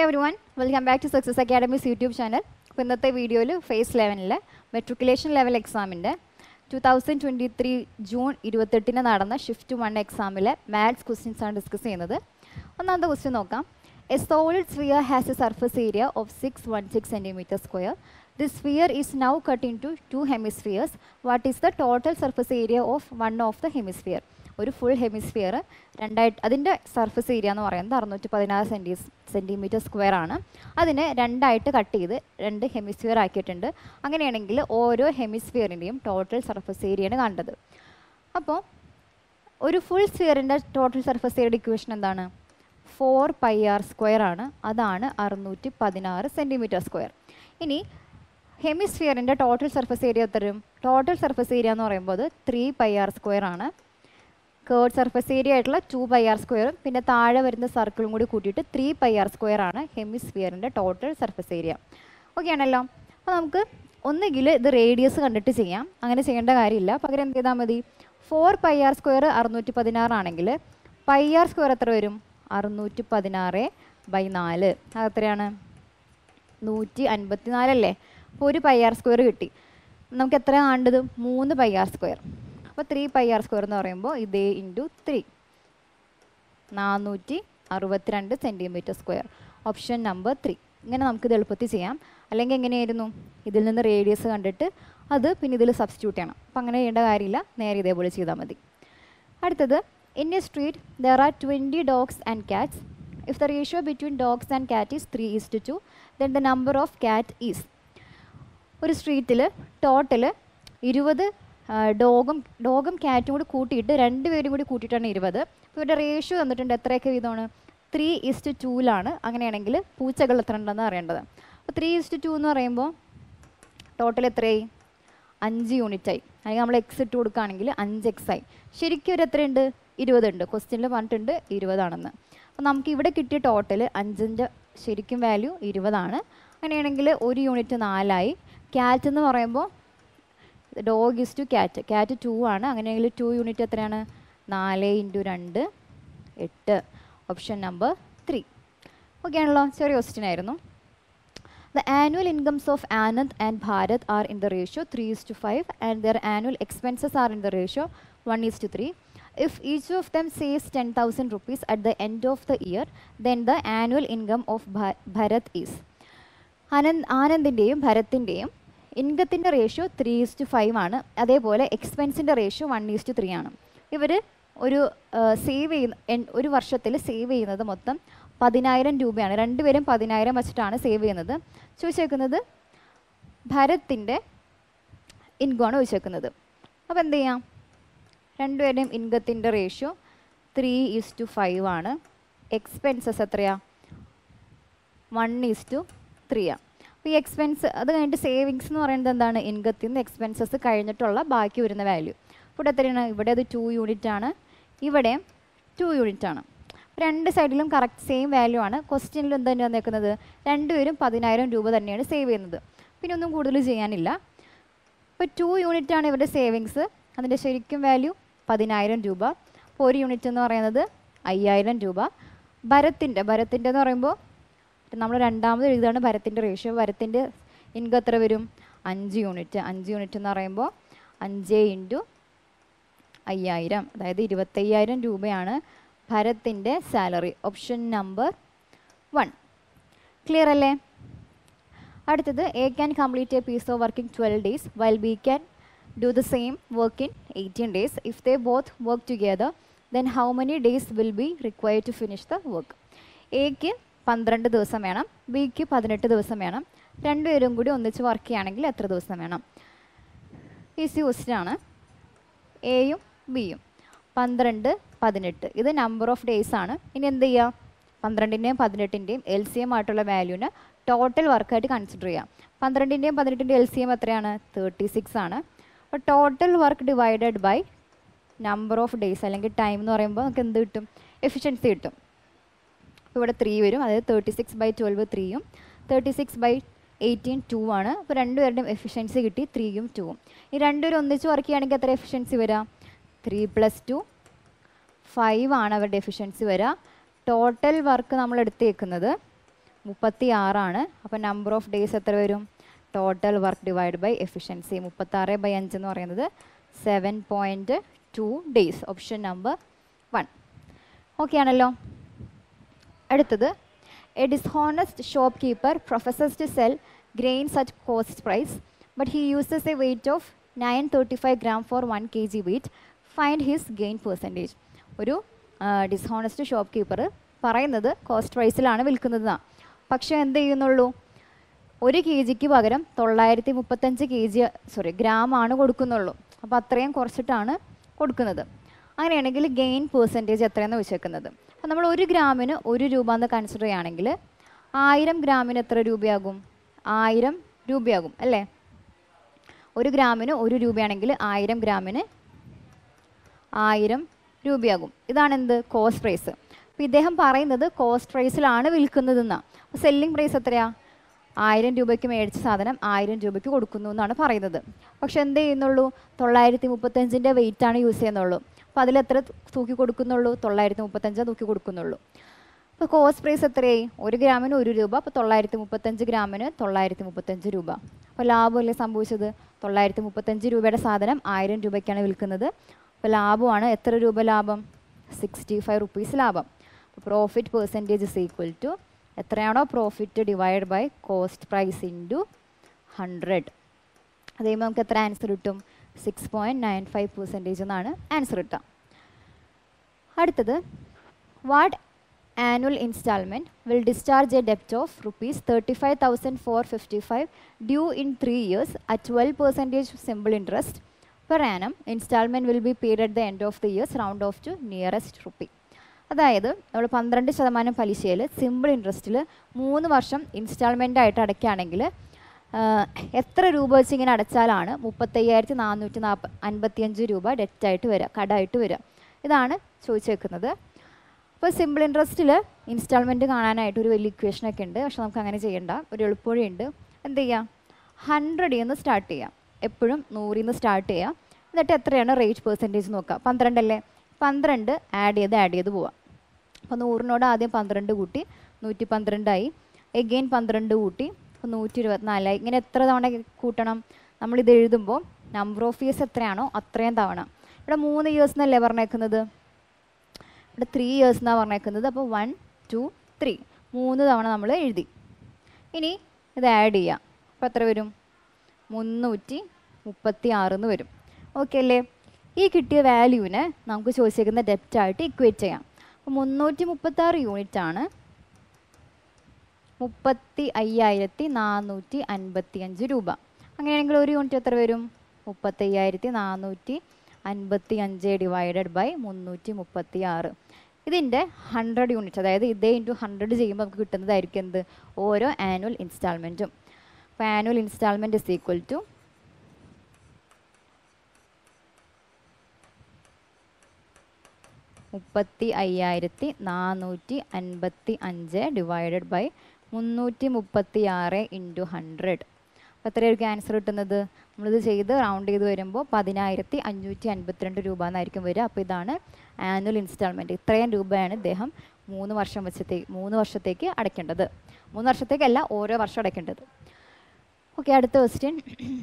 Every everyone welcome back to success academy's YouTube channel അപ്പോൾ ഇന്നത്തെ വീഡിയോയിൽ ഫേസ് ലെവനിലെ മെട്രിക്കുലേഷൻ ലെവൽ എക്സാമിൻ്റെ two thousand twenty three June ഇരുപത്തെട്ടിന് നടന്ന ഷിഫ്റ്റ് വൺ എക്സാമിലെ മാത്സ് ക്വസ്റ്റ്യൻസ് ആണ് ഡിസ്കസ് ചെയ്യുന്നത് ഒന്നാമത്തെ ക്വസ്റ്റ്യൻ നോക്കാം a solid sphere has a surface area of six one six centimetre square the sphere is now cut into two hemispheres what is the total surface area of one of the hemisphere ഒരു full hemisphere രണ്ടായിട്ട് അതിൻ്റെ surface area എന്ന് പറയുന്നത് അറുന്നൂറ്റി പതിനാറ് senti centimetre square ആണ് അതിനെ രണ്ടായിട്ട് കട്ട് ചെയ്ത് രണ്ട് ഹെമിസ്ഫിയർ ആക്കിയിട്ടുണ്ട് അങ്ങനെയാണെങ്കിൽ ഓരോ ഹെമിസ്ഫിയറിൻ്റെയും ടോട്ടൽ സർഫസ് ഏരിയയാണ് കണ്ടത് അപ്പോൾ ഒരു ഫുൾ സ്ഫിയറിൻ്റെ ടോട്ടൽ സർഫസ് ഏരിയയുടെ ഇക്വേഷൻ എന്താണ് ഫോർ പൈ ആർ സ്ക്വയർ ആണ് അതാണ് അറുന്നൂറ്റി പതിനാറ് സെൻറ്റിമീറ്റർ സ്ക്വയർ ഇനി ഹെമിസ്ഫിയറിൻ്റെ ടോട്ടൽ സർഫസ് ഏരിയ എത്രയും ടോട്ടൽ സർഫസ് ഏരിയ എന്ന് പറയുമ്പോൾ അത് ത്രീ പൈ ആർ സ്ക്വയർ ആണ് കേർഡ് സർഫസ് ഏരിയ ആയിട്ടുള്ള ടു പൈ ആർ സ്ക്വയറും പിന്നെ താഴെ വരുന്ന സർക്കിളും കൂടി കൂട്ടിയിട്ട് ത്രീ പൈ ആർ സ്ക്വയർ ആണ് ഹെമിസ്ഫിയറിൻ്റെ ടോട്ടൽ സർഫസ് ഏരിയ ഓക്കെ ആണല്ലോ അപ്പോൾ നമുക്ക് ഒന്നുകിൽ ഇത് റേഡിയസ് കണ്ടിട്ട് ചെയ്യാം അങ്ങനെ ചെയ്യേണ്ട കാര്യമില്ല പകരം എന്ത് ചെയ്താൽ മതി ഫോർ പൈ ആർ സ്ക്വയർ അറുന്നൂറ്റി പതിനാറാണെങ്കിൽ പൈ ആർ സ്ക്വയർ എത്ര വരും അറുന്നൂറ്റി പതിനാറ് ബൈ നാല് അത് എത്രയാണ് നൂറ്റി അൻപത്തി നാലല്ലേ അപ്പോൾ ഒരു പൈ ആർ സ്ക്വയർ കിട്ടി നമുക്ക് എത്ര കാണേണ്ടത് മൂന്ന് പൈ ആർ സ്ക്വയർ അപ്പോൾ ത്രീ പൈ ആർ സ്ക്വയർ എന്ന് പറയുമ്പോൾ ഇതേ ഇൻറ്റു ത്രീ നാനൂറ്റി അറുപത്തിരണ്ട് centimetre square option number three ഇങ്ങനെ നമുക്കിത് എളുപ്പത്തിൽ ചെയ്യാം അല്ലെങ്കിൽ എങ്ങനെയായിരുന്നു ഇതിൽ നിന്ന് റേഡിയസ് കണ്ടിട്ട് അത് പിന്നെ ഇതിൽ സബ്സ്റ്റിറ്റ്യൂട്ട് ചെയ്യണം അപ്പം അങ്ങനെ ചെയ്യേണ്ട കാര്യമില്ല നേരെ ഇതേപോലെ ചെയ്താൽ മതി അടുത്തത് in a street there are twenty dogs and cats if the ratio between dogs and cat is three is to two then the number of cat is ഒരു സ്ട്രീറ്റിൽ ടോട്ടൽ ഇരുപത് ഡോഗും ഡോഗും കാറ്റും കൂടി കൂട്ടിയിട്ട് രണ്ട് പേരും കൂടി കൂട്ടിയിട്ടാണ് ഇരുപത് അപ്പോൾ ഇവരുടെ റേഷ്യോ തന്നിട്ടുണ്ട് എത്രയൊക്കെ വീതമാണ് ത്രീ ഇസ്റ്റ് ടൂലാണ് അങ്ങനെയാണെങ്കിൽ പൂച്ചകൾ എത്ര ഉണ്ടെന്ന് അറിയേണ്ടത് അപ്പോൾ ത്രീ ഇസ്റ്റ് ടു എന്ന് പറയുമ്പോൾ ടോട്ടൽ എത്രയായി അഞ്ച് യൂണിറ്റ് ആയി അല്ലെങ്കിൽ നമ്മൾ എക്സ് ഇട്ട് കൊടുക്കുകയാണെങ്കിൽ അഞ്ച് എക്സ് ആയി ശരിക്കും ഒരു എത്രയുണ്ട് ഇരുപതുണ്ട് ക്വസ്റ്റ്യനിൽ പറഞ്ഞിട്ടുണ്ട് ഇരുപതാണെന്ന് അപ്പോൾ നമുക്ക് ഇവിടെ കിട്ടിയ ടോട്ടൽ അഞ്ചിൻ്റെ ശരിക്കും വാല്യൂ ഇരുപതാണ് അങ്ങനെയാണെങ്കിൽ ഒരു യൂണിറ്റ് നാലായി ക്യാറ്റ് എന്ന് പറയുമ്പോൾ dog is to cat cat two ആണ് അങ്ങനെയെങ്കിൽ ടു യൂണിറ്റ് എത്രയാണ് നാല് ഇൻറ്റു രണ്ട് എട്ട് ഓപ്ഷൻ നമ്പർ ത്രീ ഓക്കെ ആണല്ലോ ചെറിയ ക്വസ്റ്റ്യൻ ആയിരുന്നു the annual incomes of Anand and Bharat are in the ratio three is to five and their annual expenses are in the ratio one is to three if each of them saves 10,000 rupees at the end of the year, then the annual income of Bha- Bharat is. Anand ആനന്ദിൻ്റെയും ഭരത്തിൻ്റെയും ഇൻകത്തിൻ്റെ ratio three is to five ആണ് അതേപോലെ എക്സ്പെൻസിൻ്റെ ratio one is to three ആണ് ഇവർ ഒരു save ചെയ്യുന്ന എൻ- ഒരു വർഷത്തിൽ സേവ് ചെയ്യുന്നത് മൊത്തം പതിനായിരം രൂപയാണ് രണ്ടുപേരും പതിനായിരം വെച്ചിട്ടാണ് സേവ് ചെയ്യുന്നത് ചോദിച്ചേക്കുന്നത് ഭരത്തിൻ്റെ ഇൻകമാണ് ചോദിച്ചേക്കുന്നത് അപ്പോൾ എന്ത് ചെയ്യാം രണ്ടുപേരുടെയും ഇൻകത്തിൻ്റെ ratio three is to five ആണ് എക്സ്പെൻസസ് എത്രയാ വൺ ഈസ് ടു ത്രീ ആണ് അപ്പോൾ ഈ എക്സ്പെൻസ് അത് കഴിഞ്ഞിട്ട് സേവിങ്സ് എന്ന് പറയുന്നത് എന്താണ് ഇൻകത്തിൽ നിന്ന് എക്സ്പെൻസസ് കഴിഞ്ഞിട്ടുള്ള ബാക്കി വരുന്ന വാല്യൂ ഇവിടെ എത്രയാണ് ഇവിടെ അത് ടു യൂണിറ്റ് ആണ് ഇവിടെ ടു യൂണിറ്റ് ആണ് രണ്ട് സൈഡിലും കറക്റ്റ് സെയിം വാല്യൂ ആണ് ക്വസ്റ്റ്യനിൽ എന്താ വന്നേക്കുന്നത് രണ്ടുപേരും പതിനായിരം രൂപ തന്നെയാണ് സേവ് ചെയ്യുന്നത് പിന്നെ ഒന്നും കൂടുതൽ ചെയ്യാനില്ല ഇപ്പോൾ ടു യൂണിറ്റ് ആണ് ഇവരുടെ സേവിങ്സ് അതിൻ്റെ ശരിക്കും വാല്യൂ പതിനായിരം രൂപ അപ്പോൾ ഒരു യൂണിറ്റ് എന്ന് പറയുന്നത് അയ്യായിരം രൂപ ഭരത്തിൻ്റെ ഭരത്തിൻ്റെ എന്ന് പറയുമ്പോൾ നമ്മൾ രണ്ടാമത് എഴുതുകയാണ് ഭരത്തിൻ്റെ റേഷ്യോ ഭരത്തിൻ്റെ ഇൻകം എത്ര വരും അഞ്ച് യൂണിറ്റ് അഞ്ച് യൂണിറ്റ് എന്ന് പറയുമ്പോൾ അഞ്ച് ഇൻറ്റു അയ്യായിരം അതായത് ഇരുപത്തയ്യായിരം രൂപയാണ് ഭരത്തിൻ്റെ salary option number one clear അല്ലേ അടുത്തത് A can complete a piece of working twelve days while B can do the same work in eighteen days if they both work together then how many days will be required to finish the work എക്ക് പന്ത്രണ്ട് ദിവസം വേണം ബിക്ക് പതിനെട്ട് ദിവസം വേണം രണ്ടുപേരും കൂടി ഒന്നിച്ച് വർക്ക് ചെയ്യുകയാണെങ്കിൽ എത്ര ദിവസം വേണം ഈസി ക്വസ്റ്റ്യൻ ആണ് എയും ബിയും പന്ത്രണ്ട് പതിനെട്ട് ഇത് നമ്പർ ഓഫ് ഡേയ്സ് ആണ് ഇനി എന്ത് ചെയ്യുക പന്ത്രണ്ടിൻ്റെയും പതിനെട്ടിൻ്റെയും എൽ സി എം ആയിട്ടുള്ള വാല്യൂവിന് ടോട്ടൽ വർക്കായിട്ട് കൺസിഡർ ചെയ്യാം പന്ത്രണ്ടിൻ്റെയും പതിനെട്ടിൻ്റെയും എൽ സി എം എത്രയാണ് തേർട്ടി സിക്സ് ആണ് അപ്പോൾ total work divided by number of days അല്ലെങ്കിൽ ടൈം എന്ന് പറയുമ്പോൾ നമുക്ക് എന്ത് കിട്ടും എഫിഷ്യൻസി കിട്ടും അപ്പോൾ ഇവിടെ ത്രീ വരും അതായത് തേർട്ടി സിക്സ് ബൈ ട്വൽവ് ത്രീയും thirty six by eighteen two ആണ് അപ്പോൾ രണ്ടുപേരുടെയും എഫിഷ്യൻസി കിട്ടി ത്രീയും ടൂവും ഈ രണ്ടുപേരും ഒന്നിച്ച് വർക്ക് ചെയ്യുകയാണെങ്കിൽ എത്ര എഫിഷ്യൻസി വരാം ത്രീ പ്ലസ് ടു ഫൈവ് ആണ് അവരുടെ എഫിഷ്യൻസി വരിക ടോട്ടൽ വർക്ക് നമ്മൾ എടുത്തേക്കുന്നത് മുപ്പത്തി ആറാണ് അപ്പോൾ നമ്പർ ഓഫ് ഡേയ്സ് എത്ര വരും total work divide by efficiency മുപ്പത്താറ് ബൈ അഞ്ച് എന്ന് പറയുന്നത് seven point two days option number one okay ആണല്ലോ അടുത്തത് a dishonest shopkeeper professes to sell grains at cost price but he uses a weight of nine thirty five gram for one K G weight find his gain percentage ഒരു dishonest shopkeeper പറയുന്നത് cost പ്രൈസിലാണ് വിൽക്കുന്നതെന്നാണ് പക്ഷേ എന്ത് ചെയ്യുന്നുള്ളൂ ഒരു K ജിക്ക് പകരം തൊള്ളായിരത്തി മുപ്പത്തഞ്ച് കെ ജി സോറി ഗ്രാമാണ് കൊടുക്കുന്നുള്ളൂ അപ്പോൾ അത്രയും കുറച്ചിട്ടാണ് കൊടുക്കുന്നത് അങ്ങനെയാണെങ്കിൽ ഗെയിൻ പേഴ്സൻറ്റേജ് എത്രയെന്ന് വെച്ചേക്കുന്നത് അപ്പോൾ നമ്മൾ ഒരു ഗ്രാമിന് ഒരു രൂപ എന്ന് കൺസിഡർ ചെയ്യുകയാണെങ്കിൽ ആയിരം ഗ്രാമിന് എത്ര രൂപയാകും ആയിരം രൂപയാകും അല്ലേ ഒരു ഗ്രാമിന് ഒരു രൂപയാണെങ്കിൽ ആയിരം ഗ്രാമിന് ആയിരം രൂപയാകും ഇതാണ് എന്ത് കോസ്റ്റ് പ്രൈസ് അപ്പോൾ ഇദ്ദേഹം പറയുന്നത് കോസ്റ്റ് പ്രൈസിലാണ് വിൽക്കുന്നതെന്നാണ് അപ്പോൾ സെല്ലിംഗ് പ്രൈസ് എത്രയാ ആയിരം രൂപയ്ക്ക് മേടിച്ച സാധനം ആയിരം രൂപയ്ക്ക് കൊടുക്കുന്നു എന്നാണ് പറയുന്നത് പക്ഷെ എന്ത് ചെയ്യുന്നുള്ളൂ തൊള്ളായിരത്തി മുപ്പത്തഞ്ചിൻ്റെ വെയിറ്റാണ് യൂസ് ചെയ്യുന്നുള്ളൂ അപ്പോൾ അതിലെത്ര തൂക്കി കൊടുക്കുന്നുള്ളൂ തൊള്ളായിരത്തി മുപ്പത്തഞ്ച് തൂക്കി കൊടുക്കുന്നുള്ളൂ അപ്പോൾ കോസ്റ്റ് പ്രൈസ് എത്രയായി ഒരു ഗ്രാമിന് ഒരു രൂപ അപ്പോൾ തൊള്ളായിരത്തി മുപ്പത്തഞ്ച് ഗ്രാമിന് തൊള്ളായിരത്തി മുപ്പത്തഞ്ച് രൂപ അപ്പോൾ ലാഭമല്ലേ സംഭവിച്ചത് തൊള്ളായിരത്തി മുപ്പത്തഞ്ച് രൂപയുടെ സാധനം ആയിരം രൂപയ്ക്കാണ് വിൽക്കുന്നത് അപ്പോൾ ലാഭമാണ് എത്ര രൂപ ലാഭം സിക്സ്റ്റി ഫൈവ് റുപ്പീസ് ലാഭം അപ്പോൾ profit percentage is equal to എത്രയാണോ profit divide by cost price into hundred അത് കഴിയുമ്പോൾ നമുക്ക് എത്ര ആൻസർ കിട്ടും six point nine five percentage എന്നാണ് ആൻസർ കിട്ടുക അടുത്തത് what annual instalment will discharge a ഡെപ്റ്റ് of rupees thirty five thousand four fifty five due in three years at twelve percentage simple interest per annum instalment will be paid at the end of the years round of two nearest rupee അതായത് നമ്മൾ പന്ത്രണ്ട് ശതമാനം പലിശയിൽ simple ഇൻട്രസ്റ്റിൽ മൂന്ന് വർഷം instalment ആയിട്ട് അടയ്ക്കുകയാണെങ്കിൽ എത്ര രൂപ വെച്ച് ഇങ്ങനെ അടച്ചാലാണ് മുപ്പത്തയ്യായിരത്തി നാനൂറ്റി നാൽപ്പ അൻപത്തിയഞ്ച് രൂപ ഡെറ്റായിട്ട് വരിക കടമായിട്ട് വരിക ഇതാണ് ചോദിച്ചേക്കുന്നത് അപ്പോൾ സിമ്പിൾ ഇൻട്രസ്റ്റിൽ ഇൻസ്റ്റാൾമെൻറ്റ് കാണാനായിട്ട് ഒരു വലിയ ഇക്വേഷനൊക്കെ ഉണ്ട് പക്ഷെ നമുക്ക് അങ്ങനെ ചെയ്യേണ്ട ഒരു എളുപ്പവഴിയുണ്ട് എന്ത് ചെയ്യാം ഹൺഡ്രഡിൽ നിന്ന് സ്റ്റാർട്ട് ചെയ്യാം എപ്പോഴും നൂറിൽ നിന്ന് സ്റ്റാർട്ട് ചെയ്യാം എന്നിട്ട് എത്രയാണ് റേറ്റ് പെർസെൻറ്റേജ് നോക്കുക പന്ത്രണ്ടല്ലേ പന്ത്രണ്ട് ആഡ് ചെയ്ത് ആഡ് ചെയ്ത് പോവാം അപ്പോൾ നൂറിനോട് ആദ്യം പന്ത്രണ്ട് കൂട്ടി നൂറ്റി പന്ത്രണ്ടായി എഗെയിൻ പന്ത്രണ്ട് കൂട്ടി അപ്പോൾ നൂറ്റി ഇരുപത്തിനാലായി ഇങ്ങനെ എത്ര തവണ കൂട്ടണം നമ്മളിത് എഴുതുമ്പോൾ നമ്പർ ഓഫ് ഇയേഴ്സ് എത്രയാണോ അത്രയും തവണ ഇവിടെ മൂന്ന് ഇയേഴ്സ് എന്നല്ലേ പറഞ്ഞേക്കുന്നത് ഇവിടെ ത്രീ ഇയേഴ്സ് എന്നാണ് പറഞ്ഞേക്കുന്നത് അപ്പോൾ വൺ ടു ത്രീ മൂന്ന് തവണ നമ്മൾ എഴുതി ഇനി ഇത് ആഡ് ചെയ്യാം അപ്പോൾ എത്ര വരും മുന്നൂറ്റി മുപ്പത്തി ആറെന്ന് വരും ഓക്കെ അല്ലേ ഈ കിട്ടിയ വാല്യൂവിനെ നമുക്ക് ചോദിച്ചേക്കുന്ന ഡെപ്റ്റായിട്ട് ഇക്വേറ്റ് ചെയ്യാം അപ്പോൾ മുന്നൂറ്റി മുപ്പത്താറ് യൂണിറ്റ് ആണ് മുപ്പത്തി അയ്യായിരത്തി നാനൂറ്റി അൻപത്തി അഞ്ച് രൂപ അങ്ങനെയാണെങ്കിൽ ഒരു യൂണിറ്റ് എത്ര വരും മുപ്പത്തയ്യായിരത്തി നാനൂറ്റി അൻപത്തി അഞ്ച് ഡിവൈഡഡ് ബൈ മുന്നൂറ്റി മുപ്പത്തി ആറ് ഇതിൻ്റെ ഹൺഡ്രഡ് യൂണിറ്റ് അതായത് ഇതേ ഇൻറ്റു ഹൺഡ്രഡ് ചെയ്യുമ്പോൾ നമുക്ക് കിട്ടുന്നതായിരിക്കും എന്ത് ഓരോ ആനുവൽ ഇൻസ്റ്റാൾമെൻറ്റും അപ്പോൾ annual instalment is equal to മുപ്പത്തി അയ്യായിരത്തി നാനൂറ്റി അൻപത്തി അഞ്ച് ഡിവൈഡഡ് ബൈ മുന്നൂറ്റി മുപ്പത്തി ആറ് ഇൻറ്റു ഹൺഡ്രഡ് അപ്പോൾ എത്രയായിരിക്കും ആൻസർ കിട്ടുന്നത് നമ്മളിത് ചെയ്ത് റൗണ്ട് ചെയ്ത് വരുമ്പോൾ പതിനായിരത്തി അഞ്ഞൂറ്റി അൻപത്തിരണ്ട് രൂപ എന്നായിരിക്കും വരിക അപ്പോൾ ഇതാണ് ആനുവൽ ഇൻസ്റ്റാൾമെൻറ്റ് ഇത്രയും രൂപയാണ് ഇദ്ദേഹം മൂന്ന് വർഷം വെച്ചത്തേക്ക് മൂന്ന് വർഷത്തേക്ക് അടയ്ക്കേണ്ടത് മൂന്ന് വർഷത്തേക്കല്ല ഓരോ വർഷം അടയ്ക്കേണ്ടത് ഓക്കെ അടുത്ത question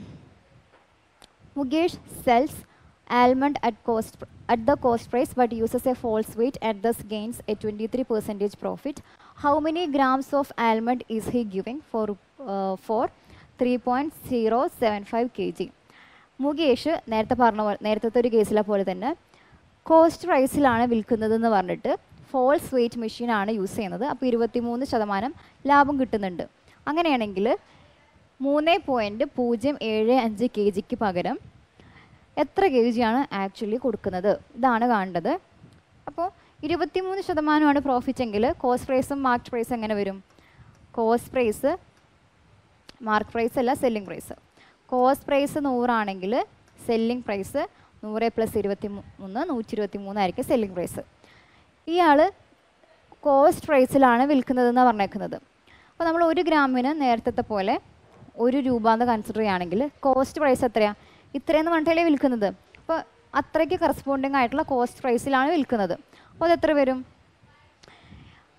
Mukesh sells almond at cost at the cost price but uses a false weight and thus gains a 23 percentage profit how many grams of almond is he giving for uh, for 3.075 kg Mukesh നേരത്തെ പറഞ്ഞ പോലെ നേരത്തെ ഒരു കേസിലെ പോലെ തന്നെ cost പ്രൈസിലാണ് വിൽക്കുന്നതെന്ന് പറഞ്ഞിട്ട് ഫോൾസ് വെയിറ്റ് മെഷീനാണ് യൂസ് ചെയ്യുന്നത് അപ്പോൾ ഇരുപത്തിമൂന്ന് ശതമാനം ലാഭം കിട്ടുന്നുണ്ട് അങ്ങനെയാണെങ്കിൽ മൂന്ന് പോയിൻറ്റ് പൂജ്യം ഏഴ് അഞ്ച് കെ ജിക്ക് പകരം എത്ര കെ ജിയാണ് ആക്ച്വലി കൊടുക്കുന്നത് ഇതാണ് കാണേണ്ടത് അപ്പോൾ ഇരുപത്തിമൂന്ന് ശതമാനമാണ് പ്രോഫിറ്റ് എങ്കിൽ കോസ്റ്റ് പ്രൈസും മാർക്ക് പ്രൈസും എങ്ങനെ വരും കോസ്റ്റ് പ്രൈസ് മാർക്ക് പ്രൈസ് അല്ല സെല്ലിംഗ് പ്രൈസ് കോസ്റ്റ് പ്രൈസ് നൂറാണെങ്കിൽ സെല്ലിംഗ് പ്രൈസ് നൂറ് പ്ലസ് ഇരുപത്തി മൂന്ന് നൂറ്റി ഇരുപത്തി മൂന്നായിരിക്കും സെല്ലിംഗ് പ്രൈസ് ഇയാൾ കോസ്റ്റ് പ്രൈസിലാണ് വിൽക്കുന്നതെന്ന് പറഞ്ഞേക്കുന്നത് അപ്പോൾ നമ്മൾ ഒരു ഗ്രാമിന് നേരത്തെ പോലെ ഒരു രൂപ എന്ന് കൺസിഡർ ചെയ്യുകയാണെങ്കിൽ കോസ്റ്റ് പ്രൈസ് എത്രയാണ് ഇത്രയെന്ന് പറഞ്ഞിട്ടല്ലേ വിൽക്കുന്നത് അപ്പോൾ അത്രയ്ക്ക് കറസ്പോണ്ടിങ് ആയിട്ടുള്ള കോസ്റ്റ് പ്രൈസിലാണ് വിൽക്കുന്നത് അപ്പോൾ അത് എത്ര വരും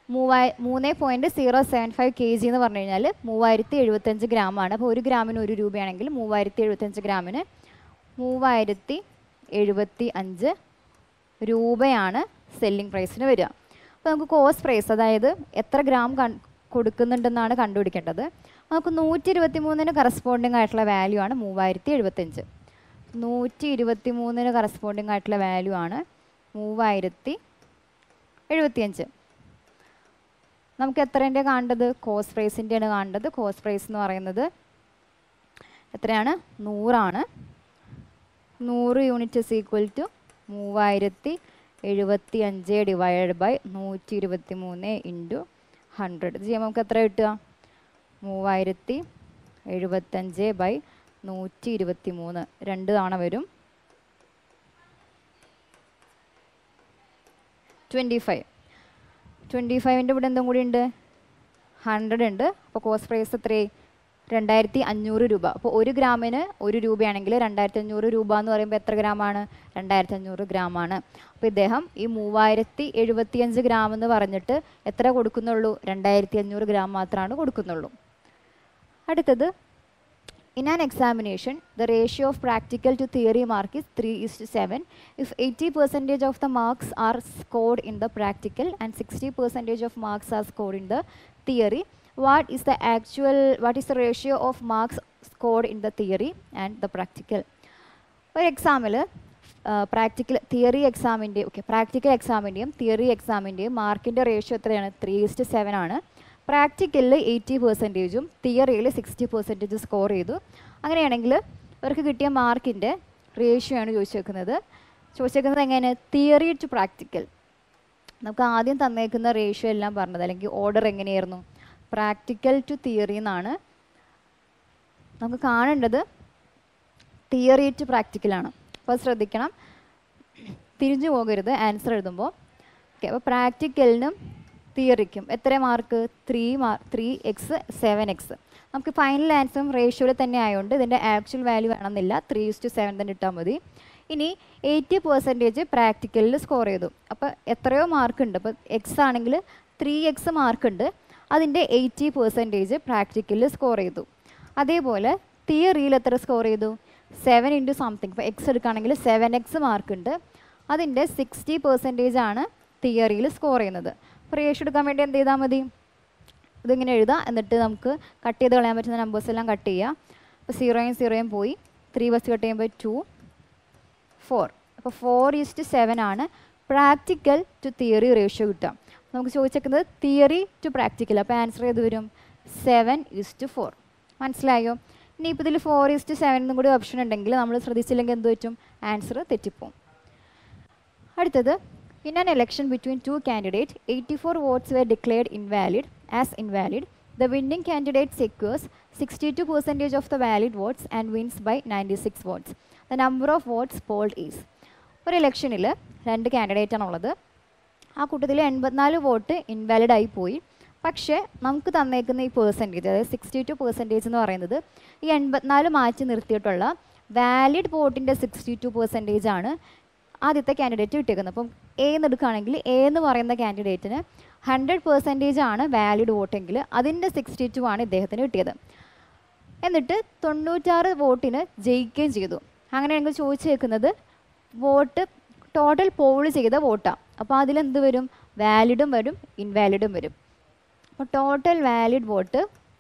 മൂവായി മൂന്ന് point zero seven five K G എന്ന് പറഞ്ഞു കഴിഞ്ഞാൽ മൂവായിരത്തി എഴുപത്തഞ്ച് ഗ്രാമാണ് അപ്പോൾ ഒരു ഗ്രാമിന് ഒരു രൂപയാണെങ്കിൽ മൂവായിരത്തി എഴുപത്തഞ്ച് ഗ്രാമിന് മൂവായിരത്തി എഴുപത്തി അഞ്ച് രൂപയാണ് സെല്ലിംഗ് പ്രൈസിന് വരിക അപ്പോൾ നമുക്ക് കോസ്റ്റ് പ്രൈസ് അതായത് എത്ര ഗ്രാം കൺ കൊടുക്കുന്നുണ്ടെന്നാണ് കണ്ടുപിടിക്കേണ്ടത് നമുക്ക് നൂറ്റി ഇരുപത്തി മൂന്നിന് കറസ്പോണ്ടിങ് ആയിട്ടുള്ള വാല്യൂ ആണ് മൂവായിരത്തി എഴുപത്തഞ്ച് നൂറ്റി ഇരുപത്തി മൂന്നിന് കറസ്പോണ്ടിങ് ആയിട്ടുള്ള വാല്യൂ ആണ് മൂവായിരത്തി എഴുപത്തിയഞ്ച് നമുക്ക് എത്രേൻ്റെ കാണേണ്ടത് കോസ്റ്റ് പ്രൈസിൻ്റെയാണ് കാണേണ്ടത് കോസ്റ്റ് പ്രൈസ് എന്ന് പറയുന്നത് എത്രയാണ് നൂറാണ് നൂറ് യൂണിറ്റ് ഇസ് ഈക്വൽ ടു മൂവായിരത്തി എഴുപത്തി അഞ്ച് ഡിവൈഡ് ബൈ നൂറ്റി ഇരുപത്തി മൂന്ന് ഇൻറ്റു ഹൺഡ്രഡ് ഇത് ചെയ്യുമ്പോൾ നമുക്ക് എത്ര കിട്ടുക മൂവായിരത്തി എഴുപത്തഞ്ച് ബൈ നൂറ്റി ഇരുപത്തി മൂന്ന് രണ്ട് തവണ വരും ട്വൻറ്റി ഫൈവ് ട്വൻറ്റി ഫൈവിൻ്റെ ഇവിടെ എന്തും കൂടി ഉണ്ട് ഹൺഡ്രഡ് ഉണ്ട് അപ്പോൾ കോസ്റ്റ് പ്രൈസ് എത്രയായി രണ്ടായിരത്തി അഞ്ഞൂറ് രൂപ അപ്പോൾ ഒരു ഗ്രാമിന് ഒരു രൂപയാണെങ്കിൽ രണ്ടായിരത്തി അഞ്ഞൂറ് രൂപ എന്ന് പറയുമ്പോൾ എത്ര ഗ്രാമാണ് രണ്ടായിരത്തി അഞ്ഞൂറ് ഗ്രാമാണ് അപ്പോൾ ഇദ്ദേഹം ഈ മൂവായിരത്തി എഴുപത്തിയഞ്ച് ഗ്രാം എന്ന് പറഞ്ഞിട്ട് എത്ര കൊടുക്കുന്നുള്ളൂ രണ്ടായിരത്തി അഞ്ഞൂറ് ഗ്രാം മാത്രമാണ് കൊടുക്കുന്നുള്ളൂ അടുത്തത് In an examination, the ratio of practical to theory mark is 3 is to 7. If 80 percentage of the marks are scored in the practical and 60 percentage of marks are scored in the theory, what is the actual, what is the ratio of marks scored in the theory and the practical? ഒരു എക്സാമിൽ practical theory എക്സാമിൻ്റെ okay practical എക്സാമിൻ്റെയും തിയറി എക്സാമിൻ്റെയും മാർക്കിൻ്റെ ratio എത്രയാണ് three is to seven ആണ് പ്രാക്ടിക്കലിൽ eighty പെർസെൻറ്റേജും തിയറിയിൽ സിക്സ്റ്റി പെർസെൻറ്റേജ് സ്കോർ ചെയ്തു അങ്ങനെയാണെങ്കിൽ ഇവർക്ക് കിട്ടിയ മാർക്കിൻ്റെ റേഷ്യോ ആണ് ചോദിച്ചേക്കുന്നത് ചോദിച്ചേക്കുന്നത് എങ്ങനെ തിയറി ടു പ്രാക്ടിക്കൽ നമുക്ക് ആദ്യം തന്നേക്കുന്ന റേഷ്യോ എല്ലാം പറഞ്ഞത് അല്ലെങ്കിൽ ഓർഡർ എങ്ങനെയായിരുന്നു പ്രാക്ടിക്കൽ ടു തിയറി എന്നാണ് നമുക്ക് കാണേണ്ടത് തിയറി ടു പ്രാക്ടിക്കലാണ് അപ്പോൾ ശ്രദ്ധിക്കണം തിരിഞ്ഞു പോകരുത് ആൻസർ എഴുതുമ്പോൾ ഓക്കെ അപ്പോൾ പ്രാക്ടിക്കലിനും തിയറിക്കും എത്ര മാർക്ക് ത്രീ മാർ ത്രീ എക്സ് സെവൻ എക്സ് നമുക്ക് ഫൈനൽ ആൻസറും റേഷ്യോയിൽ തന്നെ ആയതുകൊണ്ട് ഇതിൻ്റെ ആക്ച്വൽ വാല്യൂ വേണമെന്നില്ല ത്രീ ടു സെവൻ തന്നെ ഇട്ടാൽ മതി ഇനി എയ്റ്റി പെർസെൻറ്റേജ് പ്രാക്ടിക്കലിൽ സ്കോർ ചെയ്തു അപ്പോൾ എത്രയോ മാർക്ക് ഉണ്ട് അപ്പോൾ എക്സ് ആണെങ്കിൽ ത്രീ എക്സ് മാർക്ക് ഉണ്ട് അതിൻ്റെ എയ്റ്റി പെർസെൻറ്റേജ് പ്രാക്ടിക്കലിൽ സ്കോർ ചെയ്തു അതേപോലെ തിയറിയിൽ എത്ര സ്കോർ ചെയ്തു സെവൻ ഇൻറ്റു സംതിങ് ഇപ്പോൾ എക്സ് എടുക്കുകയാണെങ്കിൽ സെവൻ എക്സ് മാർക്ക് ഉണ്ട് അതിൻ്റെ സിക്സ്റ്റി പെർസെൻറ്റേജ് ആണ് തിയറിയിൽ സ്കോർ ചെയ്യുന്നത് അപ്പോൾ റേഷ്യോ എടുക്കാൻ വേണ്ടി എന്ത് ചെയ്താൽ മതി ഇതിങ്ങനെ എഴുതാം എന്നിട്ട് നമുക്ക് കട്ട് ചെയ്ത് കളയാൻ പറ്റുന്ന നമ്പേഴ്സ് എല്ലാം കട്ട് ചെയ്യുക അപ്പോൾ സീറോയും സീറോയും പോയി ത്രീ ബസ് കട്ട് ചെയ്യുമ്പോൾ ടു ഫോർ അപ്പോൾ ഫോർ ഈസ്റ്റ് സെവൻ ആണ് പ്രാക്ടിക്കൽ ടു തിയറി റേഷ്യോ കിട്ടുക നമുക്ക് ചോദിച്ചേക്കുന്നത് തിയറി ടു പ്രാക്ടിക്കൽ അപ്പോൾ ആൻസർ ചെയ്ത് വരും സെവൻ ഈസ്റ്റ് ഫോർ മനസ്സിലായോ ഇനി ഇപ്പോൾ ഇതിൽ ഫോർ ഈസ്റ്റ് സെവൻ എന്നും കൂടി ഓപ്ഷൻ ഉണ്ടെങ്കിൽ നമ്മൾ ശ്രദ്ധിച്ചില്ലെങ്കിൽ എന്ത് പറ്റും ആൻസർ തെറ്റിപ്പോവും അടുത്തത് In an election between two candidates, 84 votes were declared invalid as invalid. The winning candidate secures 62 percentage of the valid votes and wins by 96 votes. The number of votes polled is ഒരു ഇലക്ഷനിൽ രണ്ട് candidate ആണുള്ളത് ആ കൂട്ടത്തിൽ എൺപത്തിനാല് vote invalid ആയി പോയി പക്ഷേ നമുക്ക് തന്നേക്കുന്ന ഈ പേഴ്സൻറ്റേജ് അതായത് സിക്സ്റ്റി ടു പെർസെൻറ്റേജ് എന്ന് പറയുന്നത് ഈ എൺപത്തിനാല് മാറ്റി നിർത്തിയിട്ടുള്ള വാലിഡ് വോട്ടിൻ്റെ സിക്സ്റ്റി ടു പെർസെൻറ്റേജ് ആണ് ആദ്യത്തെ കാൻഡിഡേറ്റ് കിട്ടിയേക്കുന്നത് അപ്പം എ എന്ന് എടുക്കുകയാണെങ്കിൽ എ എന്ന് പറയുന്ന കാൻഡിഡേറ്റിന് ഹൺഡ്രഡ് പെർസെൻറ്റേജ് ആണ് വാലിഡ് വോട്ടെങ്കിൽ അതിൻ്റെ സിക്സ്റ്റി ടു ആണ് ഇദ്ദേഹത്തിന് കിട്ടിയത് എന്നിട്ട് തൊണ്ണൂറ്റാറ് വോട്ടിന് ജയിക്കുകയും ചെയ്തു അങ്ങനെയാണെങ്കിൽ ചോദിച്ചേക്കുന്നത് വോട്ട് ടോട്ടൽ പോൾ ചെയ്ത വോട്ടാണ് അപ്പോൾ അതിലെന്ത് വരും വാലിഡും വരും ഇൻവാലിഡും വരും അപ്പോൾ total valid vote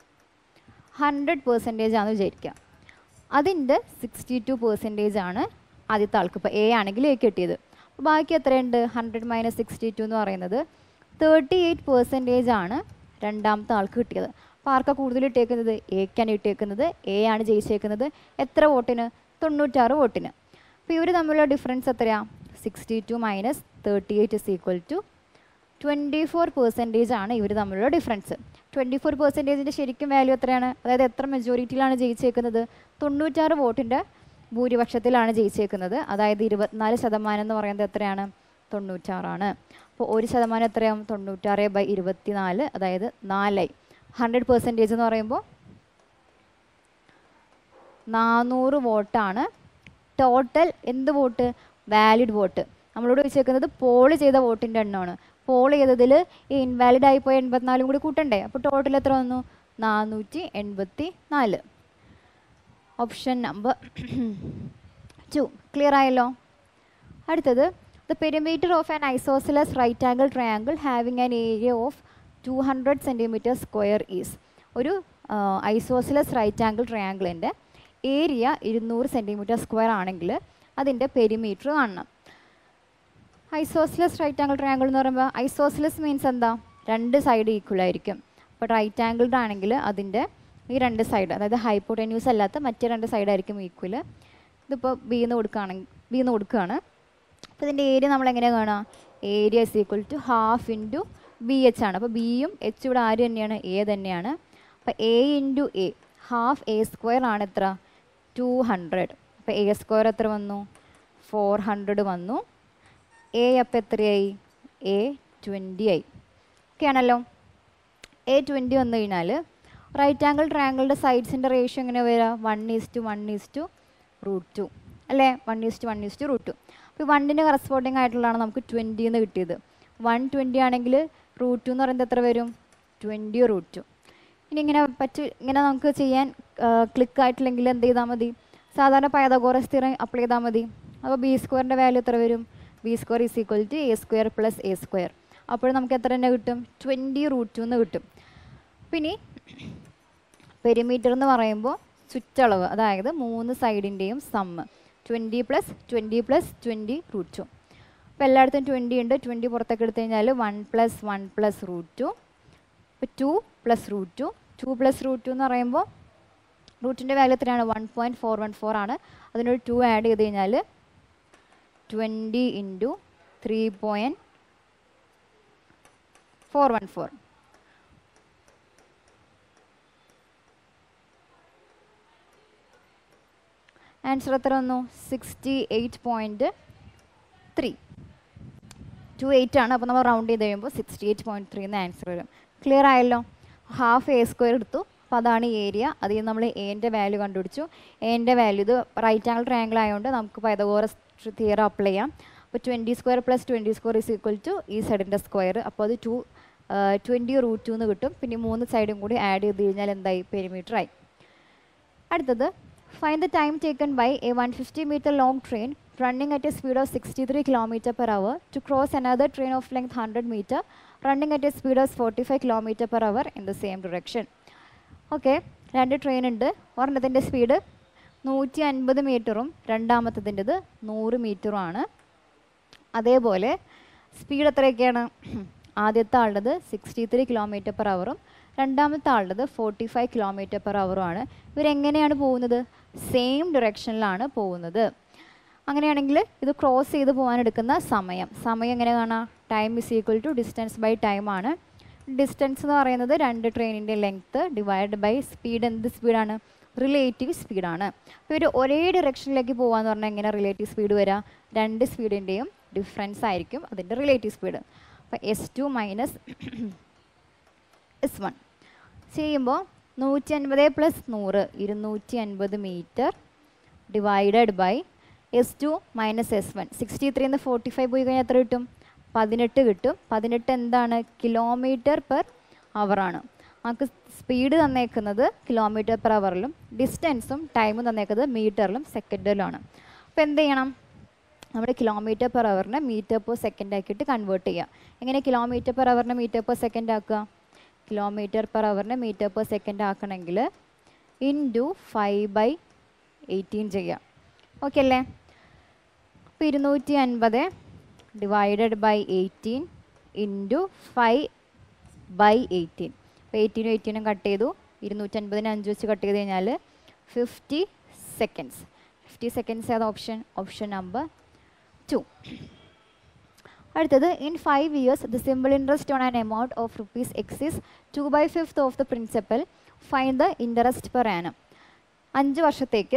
hundred percentage ആണെന്ന് വിചാരിക്കുക അതിൻ്റെ സിക്സ്റ്റി ടു പെർസെൻറ്റേജ് ആണ് ആദ്യത്തെ ആൾക്ക് ഇപ്പോൾ എ ആണെങ്കിൽ എ കിട്ടിയത് അപ്പോൾ ബാക്കി എത്രയുണ്ട് ഹൺഡ്രഡ് മൈനസ് സിക്സ്റ്റി ടു എന്ന് പറയുന്നത് തേർട്ടി എയ്റ്റ് പെർസെൻറ്റേജ് ആണ് രണ്ടാമത്തെ ആൾക്ക് കിട്ടിയത് അപ്പോൾ ആർക്കാണ് കൂടുതൽ ഇട്ടേക്കുന്നത് എക്കാണ് ഇട്ടേക്കുന്നത് എ ആണ് ജയിച്ചേക്കുന്നത് എത്ര വോട്ടിന് തൊണ്ണൂറ്റാറ് വോട്ടിന് അപ്പോൾ ഇവർ തമ്മിലുള്ള ഡിഫറൻസ് എത്രയാണ് sixty two minus thirty eight is equal to twenty four percentage ആണ് ഇവർ തമ്മിലുള്ള ഡിഫറൻസ് ട്വൻറ്റി ഫോർ പെർസെൻറ്റേജിൻ്റെ ശരിക്കും വാല്യൂ എത്രയാണ് അതായത് എത്ര മെജോറിറ്റിയിലാണ് ജയിച്ചേക്കുന്നത് തൊണ്ണൂറ്റാറ് വോട്ടിൻ്റെ ഭൂരിപക്ഷത്തിലാണ് ജയിച്ചേക്കുന്നത് അതായത് ഇരുപത്തിനാല് ശതമാനം എന്ന് പറയുന്നത് എത്രയാണ് തൊണ്ണൂറ്റാറാണ് അപ്പോൾ ഒരു ശതമാനം എത്രയാവും തൊണ്ണൂറ്റാറ് ബൈ ഇരുപത്തിനാല് അതായത് നാലായി ഹൺഡ്രഡ് പെർസെൻറ്റേജ് എന്ന് പറയുമ്പോൾ നാനൂറ് വോട്ടാണ് ടോട്ടൽ എന്ത് വോട്ട് വാലിഡ് വോട്ട് നമ്മളോട് ചോദിച്ചേക്കുന്നത് പോൾ ചെയ്ത വോട്ടിൻ്റെ എണ്ണമാണ് പോൾ ചെയ്തതിൽ ഈ ഇൻവാലിഡ് ആയിപ്പോയ എൺപത്തിനാലും കൂടി കൂട്ടണ്ടേ അപ്പോൾ ടോട്ടൽ എത്ര വന്നു നാനൂറ്റി എൺപത്തി നാല് ഓപ്ഷൻ നമ്പർ ടു ക്ലിയർ ആയല്ലോ അടുത്തത് the perimeter of an isosceles right angle triangle having an area of two hundred centimetre square is ഒരു ഐസോസിലസ് റൈറ്റ് ആംഗിൾ ട്രയാങ്കിളിൻ്റെ ഏരിയ ഇരുന്നൂറ് സെൻറ്റിമീറ്റർ സ്ക്വയർ ആണെങ്കിൽ അതിൻ്റെ പെരിമീറ്റർ കാണണം ഐസോസിലസ് റൈറ്റ് ആംഗിൾ ട്രയാങ്കിൾ എന്ന് പറയുമ്പോൾ ഐസോസിലസ് മീൻസ് എന്താ രണ്ട് സൈഡ് ഈക്വൽ ആയിരിക്കും അപ്പോൾ റൈറ്റ് ആംഗിൾഡ് ആണെങ്കിൽ അതിൻ്റെ ഈ രണ്ട് സൈഡ് അതായത് ഹൈപ്പോട്ടന്യൂസ് അല്ലാത്ത മറ്റേ രണ്ട് സൈഡായിരിക്കും ഈക്വൽ ഇതിപ്പോൾ ബി എന്ന് കൊടുക്കുകയാണെങ്കിൽ ബി എന്ന് കൊടുക്കുകയാണ് അപ്പോൾ ഇതിൻ്റെ ഏരിയ നമ്മൾ എങ്ങനെയാണ് കാണുക area is equal to half into B H ആണ് അപ്പോൾ ബിയും എച്ച് ഇവിടെ ആര് തന്നെയാണ് എ തന്നെയാണ് അപ്പോൾ A into A half A square ആണ് എത്ര ടു ഹൺഡ്രഡ് അപ്പോൾ എ സ്ക്വയർ എത്ര വന്നു ഫോർ ഹൺഡ്രഡ് വന്നു എ അപ്പം എത്രയായി എ ട്വൻറ്റി ആയി ഓക്കെ ആണല്ലോ എ ട്വൻറ്റി വന്നു കഴിഞ്ഞാൽ റൈറ്റ് ആംഗിൾ ട്രയാങ്കിളുടെ സൈഡ്സിൻ്റെ റേഷ്യോ എങ്ങനെ വരിക one is to one is to root two അല്ലേ one is to one is to root two അപ്പോൾ വണ്ണിന് കറസ്പോണ്ടിങ് ആയിട്ടുള്ളതാണ് നമുക്ക് ട്വൻറ്റി എന്ന് കിട്ടിയത് വൺ ട്വൻറ്റി ആണെങ്കിൽ റൂട്ട് ടു എന്ന് പറയുന്നത് എത്ര വരും ട്വൻറ്റി റൂട്ട് ടു ഇനി ഇങ്ങനെ പറ്റു ഇങ്ങനെ നമുക്ക് ചെയ്യാൻ ക്ലിക്ക് ആയിട്ടില്ലെങ്കിൽ എന്ത് ചെയ്താൽ മതി സാധാരണ പൈതഗോറസ് തിയറം അപ്ലൈ ചെയ്താൽ മതി അപ്പോൾ ബി സ്ക്വയറിൻ്റെ വാല്യൂ എത്ര വരും B square is equal to A square plus A square അപ്പോൾ നമുക്ക് എത്ര തന്നെ കിട്ടും ട്വൻറ്റി റൂട്ട് ടു എന്ന് കിട്ടും പിന്നെ പെരിമീറ്റർ എന്ന് പറയുമ്പോൾ ചുറ്റളവ് അതായത് മൂന്ന് സൈഡിൻ്റെയും sum twenty plus twenty plus twenty root two അപ്പോൾ എല്ലായിടത്തും ട്വൻറ്റി ഉണ്ട് ട്വൻറ്റി പുറത്തേക്ക് എടുത്തു കഴിഞ്ഞാൽ one plus one plus root two ഇപ്പോൾ two plus root two two plus root two എന്ന് പറയുമ്പോൾ റൂട്ടിൻ്റെ വാല്യൂ എത്രയാണ് one point four one four ആണ് അതിനൊരു ടു ആഡ് ചെയ്ത് കഴിഞ്ഞാൽ twenty into three point four one four answer എത്ര വന്നു sixty eight point three two eight ആണ് അപ്പോൾ നമ്മൾ റൗണ്ട് ചെയ്ത് കഴിയുമ്പോൾ സിക്സ്റ്റി എയ്റ്റ് പോയിൻറ്റ് ത്രീ എന്ന് ആൻസർ വരും ക്ലിയർ ആയല്ലോ ഹാഫ് എ സ്ക്വയർ എടുത്തു അപ്പോൾ അതാണ് ഏരിയ അതിൽ നിന്ന് നമ്മൾ എൻ്റെ വാല്യൂ കണ്ടുപിടിച്ചു എൻ്റെ വാല്യൂ ഇത് റൈറ്റ് ആംഗിൾ ട്രയാങ്കിൾ ആയതുകൊണ്ട് നമുക്ക് പൈതഗോറസ് തിയർ അപ്ലൈ ചെയ്യാം അപ്പോൾ twenty square plus twenty square is equal to ഈ സൈഡിൻ്റെ സ്ക്വയർ അപ്പോൾ അത് ടു ട്വൻറ്റി റൂട്ട് ടു എന്ന് കിട്ടും പിന്നെ മൂന്ന് സൈഡും കൂടി ആഡ് ചെയ്ത് കഴിഞ്ഞാൽ എന്തായി പെരിമീറ്റർ ആയി അടുത്തത് find the time taken by a one fifty metre long train running at a speed of sixty three kilometre per hour to cross another train of length hundred metre running at a speed of forty five kilometre per hour in the same direction okay രണ്ട് train ഉണ്ട് ഒരെണ്ണത്തിൻ്റെ speed നൂറ്റി അൻപത് മീറ്ററും രണ്ടാമത്തതിൻ്റെത് നൂറ് മീറ്ററും ആണ് അതേപോലെ സ്പീഡ് എത്രയൊക്കെയാണ് ആദ്യത്തെ ആളുടേത് സിക്സ്റ്റി ത്രീ കിലോമീറ്റർ പെർ അവറും രണ്ടാമത്തെ ആളുടേത് ഫോർട്ടി ഫൈവ് കിലോമീറ്റർ പെർ അവറുമാണ് ഇവരെങ്ങനെയാണ് പോകുന്നത് സെയിം ഡിറക്ഷനിലാണ് പോകുന്നത് അങ്ങനെയാണെങ്കിൽ ഇത് ക്രോസ് ചെയ്ത് പോകാൻ എടുക്കുന്ന സമയം സമയം എങ്ങനെ കാണാം time is equal to distance by time ആണ് ഡിസ്റ്റൻസ് എന്ന് പറയുന്നത് രണ്ട് ട്രെയിനിൻ്റെ ലെങ്ത്ത് ഡിവൈഡ് ബൈ സ്പീഡ് എന്ത് സ്പീഡാണ് റിലേറ്റീവ് സ്പീഡാണ് അപ്പോൾ ഇവർ ഒരേ ഡിറക്ഷനിലേക്ക് പോകാന്ന് പറഞ്ഞാൽ എങ്ങനെ റിലേറ്റീവ് സ്പീഡ് വരിക രണ്ട് സ്പീഡിൻ്റെയും ഡിഫറൻസ് ആയിരിക്കും അതിൻ്റെ റിലേറ്റീവ് സ്പീഡ് അപ്പോൾ S two minus S one ചെയ്യുമ്പോൾ നൂറ്റി അൻപത് പ്ലസ് നൂറ് ഇരുന്നൂറ്റി അൻപത് metre divided by S two minus S one sixty ത്രീന്ന് ഫോർട്ടി ഫൈവ് പോയി കഴിഞ്ഞാൽ എത്ര കിട്ടും പതിനെട്ട് കിട്ടും പതിനെട്ട് എന്താണ് കിലോമീറ്റർ പെർ അവറാണ് നമുക്ക് സ്പീഡ് തന്നേക്കുന്നത് കിലോമീറ്റർ പെർ അവറിലും ഡിസ്റ്റൻസും ടൈമും തന്നേക്കുന്നത് മീറ്ററിലും സെക്കൻഡിലുമാണ് അപ്പോൾ എന്ത് ചെയ്യണം നമ്മുടെ കിലോമീറ്റർ പെർ അവറിനെ മീറ്റർ പെർ സെക്കൻഡ് ആക്കിയിട്ട് കൺവേർട്ട് ചെയ്യുക എങ്ങനെ കിലോമീറ്റർ പെർ അവറിനെ മീറ്റർ പെർ സെക്കൻഡ് ആക്കുക കിലോമീറ്റർ പെർ അവറിനെ മീറ്റർ പെർ സെക്കൻഡ് ആക്കണമെങ്കിൽ ഇൻറ്റു ഫൈവ് ബൈ എയ്റ്റീൻ ചെയ്യുക ഓക്കെ അല്ലേ അപ്പോൾ ഇരുന്നൂറ്റി അൻപത് divided by eighteen into five by eighteen അപ്പോൾ എയ്റ്റീനും എയ്റ്റീനും കട്ട് ചെയ്തു ഇരുന്നൂറ്റൻപതിന് അഞ്ച് വെച്ച് കട്ട് ചെയ്ത് കഴിഞ്ഞാൽ ഫിഫ്റ്റി സെക്കൻഡ്സ് ഫിഫ്റ്റി സെക്കൻഡ്സ് ഏത് ഓപ്ഷൻ ഓപ്ഷൻ നമ്പർ ടു അടുത്തത് in five years the simple interest on an amount of rupees X is two by fifth of the principal find the interest per annum അഞ്ച് വർഷത്തേക്ക്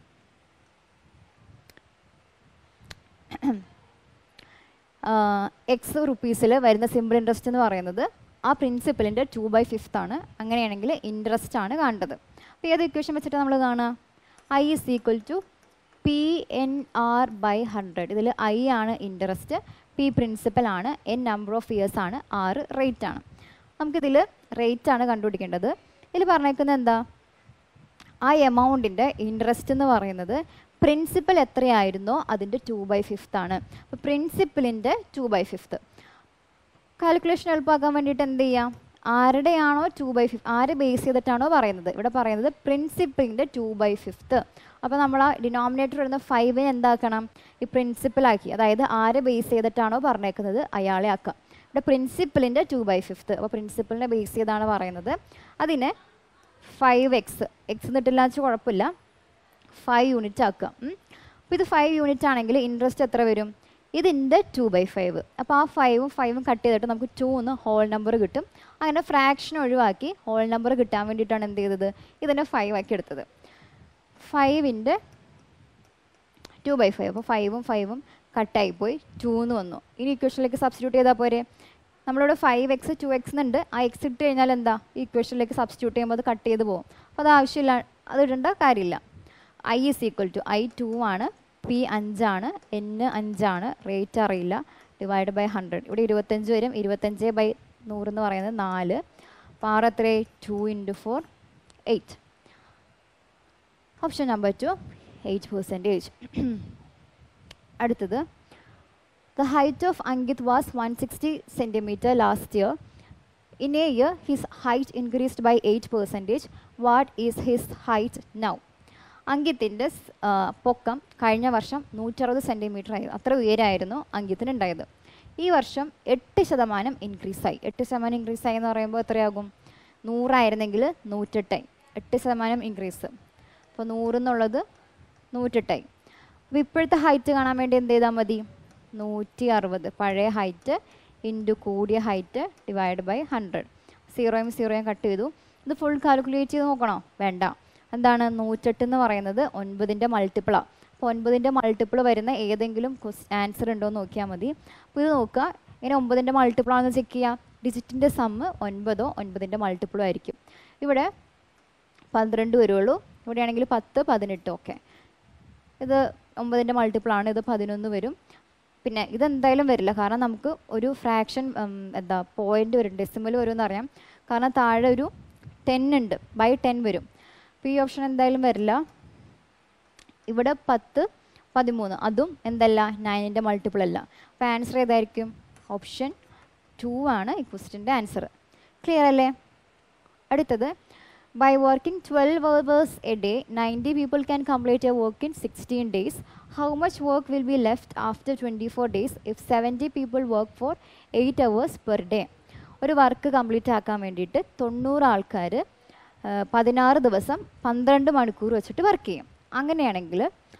X റുപ്പീസിൽ വരുന്ന simple interest എന്ന് പറയുന്നത് ആ പ്രിൻസിപ്പലിൻ്റെ two by fifth ആണ് അങ്ങനെയാണെങ്കിൽ interest ആണ് കാണേണ്ടത് അപ്പോൾ ഏത് ഇക്വേഷൻ വെച്ചിട്ട് നമ്മൾ കാണുക I is equal to P N R by hundred ഇതിൽ ഐ ആണ് ഇൻട്രസ്റ്റ് പി പ്രിൻസിപ്പൽ ആണ് എൻ നമ്പർ ഓഫ് ഇയേഴ്സ് ആണ് ആറ് റേറ്റ് ആണ് നമുക്കിതിൽ റേറ്റ് ആണ് കണ്ടുപിടിക്കേണ്ടത് ഇതിൽ പറഞ്ഞേക്കുന്നത് എന്താ ആ എമൗണ്ടിൻ്റെ ഇൻട്രസ്റ്റ് എന്ന് പറയുന്നത് പ്രിൻസിപ്പൽ എത്രയായിരുന്നോ അതിൻ്റെ ടു ബൈ ഫിഫ്ത്ത് ആണ് അപ്പോൾ പ്രിൻസിപ്പലിൻ്റെ ടു ബൈ ഫിഫ്ത്ത് കാൽക്കുലേഷൻ എളുപ്പമാക്കാൻ വേണ്ടിയിട്ട് എന്ത് ചെയ്യാം ആരുടെയാണോ ടു ബൈ ഫിഫ്ത്ത് ആര് ബേസ് ചെയ്തിട്ടാണോ പറയുന്നത് ഇവിടെ പറയുന്നത് പ്രിൻസിപ്പിളിൻ്റെ ടു ബൈ ഫിഫ്ത്ത് അപ്പോൾ നമ്മൾ ആ ഡിനോമിനേറ്റർ വരുന്ന ഫൈവിന് എന്താക്കണം ഈ പ്രിൻസിപ്പലാക്കി അതായത് ആര് ബേസ് ചെയ്തിട്ടാണോ പറഞ്ഞേക്കുന്നത് അയാളെ ആക്കാം ഇവിടെ പ്രിൻസിപ്പലിൻ്റെ ടു ബൈ ഫിഫ്ത്ത് അപ്പോൾ പ്രിൻസിപ്പലിനെ ബേസ് ചെയ്താണ് പറയുന്നത് അതിനെ ഫൈവ് എക്സ് എക്സ് എന്നിട്ടില്ല വെച്ചാൽ കുഴപ്പമില്ല ഫൈവ് യൂണിറ്റ് ആക്കുക അപ്പോൾ ഇത് ഫൈവ് യൂണിറ്റ് ആണെങ്കിൽ ഇൻട്രസ്റ്റ് എത്ര വരും ഇതിൻ്റെ ടു ബൈ ഫൈവ് അപ്പോൾ ആ ഫൈവും ഫൈവും കട്ട് ചെയ്തിട്ട് നമുക്ക് ടു എന്ന് ഹോൾ നമ്പർ കിട്ടും അങ്ങനെ ഫ്രാക്ഷൻ ഒഴിവാക്കി ഹോൾ നമ്പർ കിട്ടാൻ വേണ്ടിയിട്ടാണ് എന്ത് ചെയ്തത് ഇതിനെ ഫൈവ് ആക്കി എടുത്തത് ഫൈവിൻ്റെ ടു ബൈ ഫൈവ് അപ്പോൾ ഫൈവും ഫൈവും കട്ടായിപ്പോയി ടു എന്ന് വന്നു ഇനി ഇക്വേഷനിലേക്ക് സബ്സ്റ്റിറ്റ്യൂട്ട് ചെയ്താൽ പോരെ നമ്മളിവിടെ ഫൈവ് എക്സ് ടു എക്സ് എന്നുണ്ട് ആ എക്സ് ഇട്ട് കഴിഞ്ഞാൽ എന്താ ഈ ഇക്വേഷനിലേക്ക് സബ്സ്റ്റിറ്റ്യൂട്ട് ചെയ്യുമ്പോൾ അത് കട്ട് ചെയ്ത് പോകും അപ്പോൾ അത് ആവശ്യമില്ല അത് ഇടേണ്ട കാര്യമില്ല I is equal to I two ആണ് പി അഞ്ചാണ് എൻ അഞ്ചാണ് റേറ്റ് അറിയില്ല ഡിവൈഡ് ബൈ ഹൺഡ്രഡ് ഇവിടെ ഇരുപത്തഞ്ച് വരും ഇരുപത്തഞ്ച് ബൈ നൂറ് എന്ന് പറയുന്നത് നാല് അപ്പോൾ ആറ് എത്ര two into four eight option number two eight percentage അടുത്തത് the height of Ankit was one sixty centimetre last year in a year his height increased by eight percentage what is his height now അങ്കിത്തിൻ്റെ പൊക്കം കഴിഞ്ഞ വർഷം നൂറ്ററുപത് centimetre ആയിരുന്നു അത്ര ഉയരമായിരുന്നു അങ്കിത്തിന് ഉണ്ടായത് ഈ വർഷം എട്ട് ശതമാനം ഇൻക്രീസായി എട്ട് ശതമാനം ഇൻക്രീസായി എന്ന് പറയുമ്പോൾ എത്രയാകും നൂറായിരുന്നെങ്കിൽ നൂറ്റെട്ടായി എട്ട് ശതമാനം ഇൻക്രീസ് അപ്പോൾ നൂറെന്നുള്ളത് നൂറ്റെട്ടായി അപ്പോൾ ഇപ്പോഴത്തെ ഹൈറ്റ് കാണാൻ വേണ്ടി എന്ത് ചെയ്താൽ മതി നൂറ്റി അറുപത് പഴയ ഹൈറ്റ് ഇൻറ്റു കൂടിയ ഹൈറ്റ് ഡിവൈഡ് ബൈ ഹൺഡ്രഡ് സീറോയും സീറോയും കട്ട് ചെയ്തു ഇത് ഫുൾ കാൽക്കുലേറ്റ് ചെയ്ത് നോക്കണോ വേണ്ട എന്താണ് നൂറ്റെട്ട് എന്ന് പറയുന്നത് ഒൻപതിൻ്റെ മൾട്ടിപ്പിളാണ് അപ്പോൾ ഒൻപതിൻ്റെ മൾട്ടിപ്പിൾ വരുന്ന ഏതെങ്കിലും ആൻസർ ഉണ്ടോ എന്ന് നോക്കിയാൽ മതി അപ്പോൾ ഇത് നോക്കുക ഇങ്ങനെ ഒമ്പതിൻ്റെ മൾട്ടിപ്പിളാണെന്ന് ചെക്ക് ചെയ്യാം ഡിജിറ്റിൻ്റെ സമ്മ് ഒൻപതോ ഒൻപതിൻ്റെ മൾട്ടിപ്പിളോ ആയിരിക്കും ഇവിടെ പന്ത്രണ്ട് വരുള്ളൂ ഇവിടെയാണെങ്കിൽ പത്ത് പതിനെട്ട് ഓക്കെ ഇത് ഒമ്പതിൻ്റെ മൾട്ടിപ്പിളാണ് ഇത് പതിനൊന്ന് വരും പിന്നെ ഇതെന്തായാലും വരില്ല കാരണം നമുക്ക് ഒരു ഫ്രാക്ഷൻ എന്താ പോയിന്റ് വരും ഡെസിമൽ വരും എന്നറിയാം കാരണം താഴെ ഒരു ടെൻ ഉണ്ട് ബൈ ടെൻ വരും അപ്പോൾ ഈ ഓപ്ഷൻ എന്തായാലും വരില്ല ഇവിടെ പത്ത് പതിമൂന്ന് അതും എന്തല്ല നയനിൻ്റെ മൾട്ടിപ്പിൾ അല്ല അപ്പോൾ ആൻസർ ഏതായിരിക്കും ഓപ്ഷൻ ടു ആണ് ഈ ക്വസ്റ്റിൻ്റെ ആൻസർ ക്ലിയർ അല്ലേ അടുത്തത് by working twelve hours a day ninety people can complete a work in sixteen days how much work will be left after twenty four days if seventy people work for eight hours per day ഒരു work complete ആക്കാൻ വേണ്ടിയിട്ട് തൊണ്ണൂറ് ആൾക്കാർ പതിനാറ് ദിവസം പന്ത്രണ്ട് മണിക്കൂർ വെച്ചിട്ട് വർക്ക് ചെയ്യും അങ്ങനെയാണെങ്കിൽ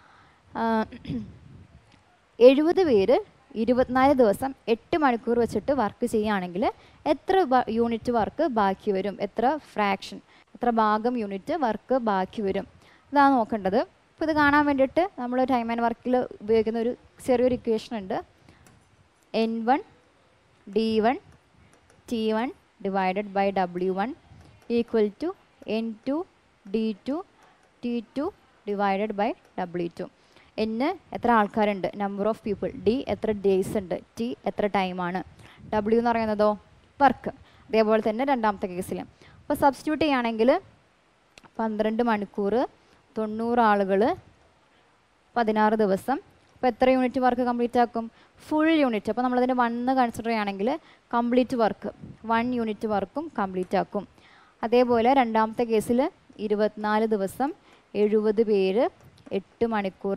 എഴുപത് പേര് ഇരുപത്തിനാല് ദിവസം എട്ട് മണിക്കൂർ വെച്ചിട്ട് വർക്ക് ചെയ്യുകയാണെങ്കിൽ എത്ര യൂണിറ്റ് വർക്ക് ബാക്കി വരും എത്ര ഫ്രാക്ഷൻ എത്ര ഭാഗം യൂണിറ്റ് വർക്ക് ബാക്കി വരും ഇതാണ് നോക്കേണ്ടത് അപ്പോൾ ഇത് കാണാൻ വേണ്ടിയിട്ട് നമ്മൾ ടൈം ആൻഡ് വർക്കിൽ ഉപയോഗിക്കുന്ന ഒരു ചെറിയൊരു ഇക്വേഷൻ ഉണ്ട് N one D one T one divided by W one equal to N two D two T two divided by W two എന്ന് എത്ര ആൾക്കാരുണ്ട് നമ്പർ ഓഫ് പീപ്പിൾ ഡി എത്ര ഡേയ്സ് ഉണ്ട് ടി എത്ര ടൈമാണ് ഡബ്ല്യു എന്ന് പറയുന്നതോ വർക്ക് അതേപോലെ തന്നെ രണ്ടാമത്തെ കേസിൽ അപ്പോൾ സബ്സ്റ്റിറ്റ്യൂട്ട് ചെയ്യുകയാണെങ്കിൽ പന്ത്രണ്ട് മണിക്കൂർ തൊണ്ണൂറ് ആളുകൾ പതിനാറ് ദിവസം അപ്പോൾ എത്ര യൂണിറ്റ് വർക്ക് കംപ്ലീറ്റ് ആക്കും ഫുൾ യൂണിറ്റ് അപ്പോൾ നമ്മളതിന് വണ്ണ് കൺസിഡർ ചെയ്യുകയാണെങ്കിൽ കംപ്ലീറ്റ് വർക്ക് വൺ യൂണിറ്റ് വർക്കും കംപ്ലീറ്റ് ആക്കും അതേപോലെ രണ്ടാമത്തെ കേസിൽ ഇരുപത്തിനാല് ദിവസം എഴുപത് പേര് എട്ട് മണിക്കൂർ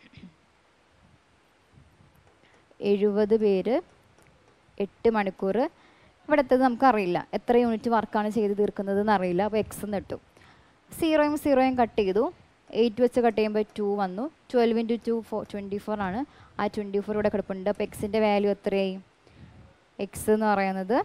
എഴുപത് പേര് എട്ട് മണിക്കൂർ ഇവിടുത്തത് നമുക്കറിയില്ല എത്ര യൂണിറ്റ് വർക്കാണ് ചെയ്ത് തീർക്കുന്നത് എന്നറിയില്ല അപ്പോൾ എക്സ് എന്ന് ഇട്ടു സീറോയും സീറോയും കട്ട് ചെയ്തു എയ്റ്റ് വെച്ച് കട്ട് ചെയ്യുമ്പോൾ ടു വന്നു twelve into two four twenty four ആണ് ആ ട്വൻറ്റി ഫോർ ഇവിടെ കിടപ്പുണ്ട് അപ്പോൾ എക്സിൻ്റെ വാല്യൂ എത്രയായി എക്സ് എന്ന് പറയുന്നത്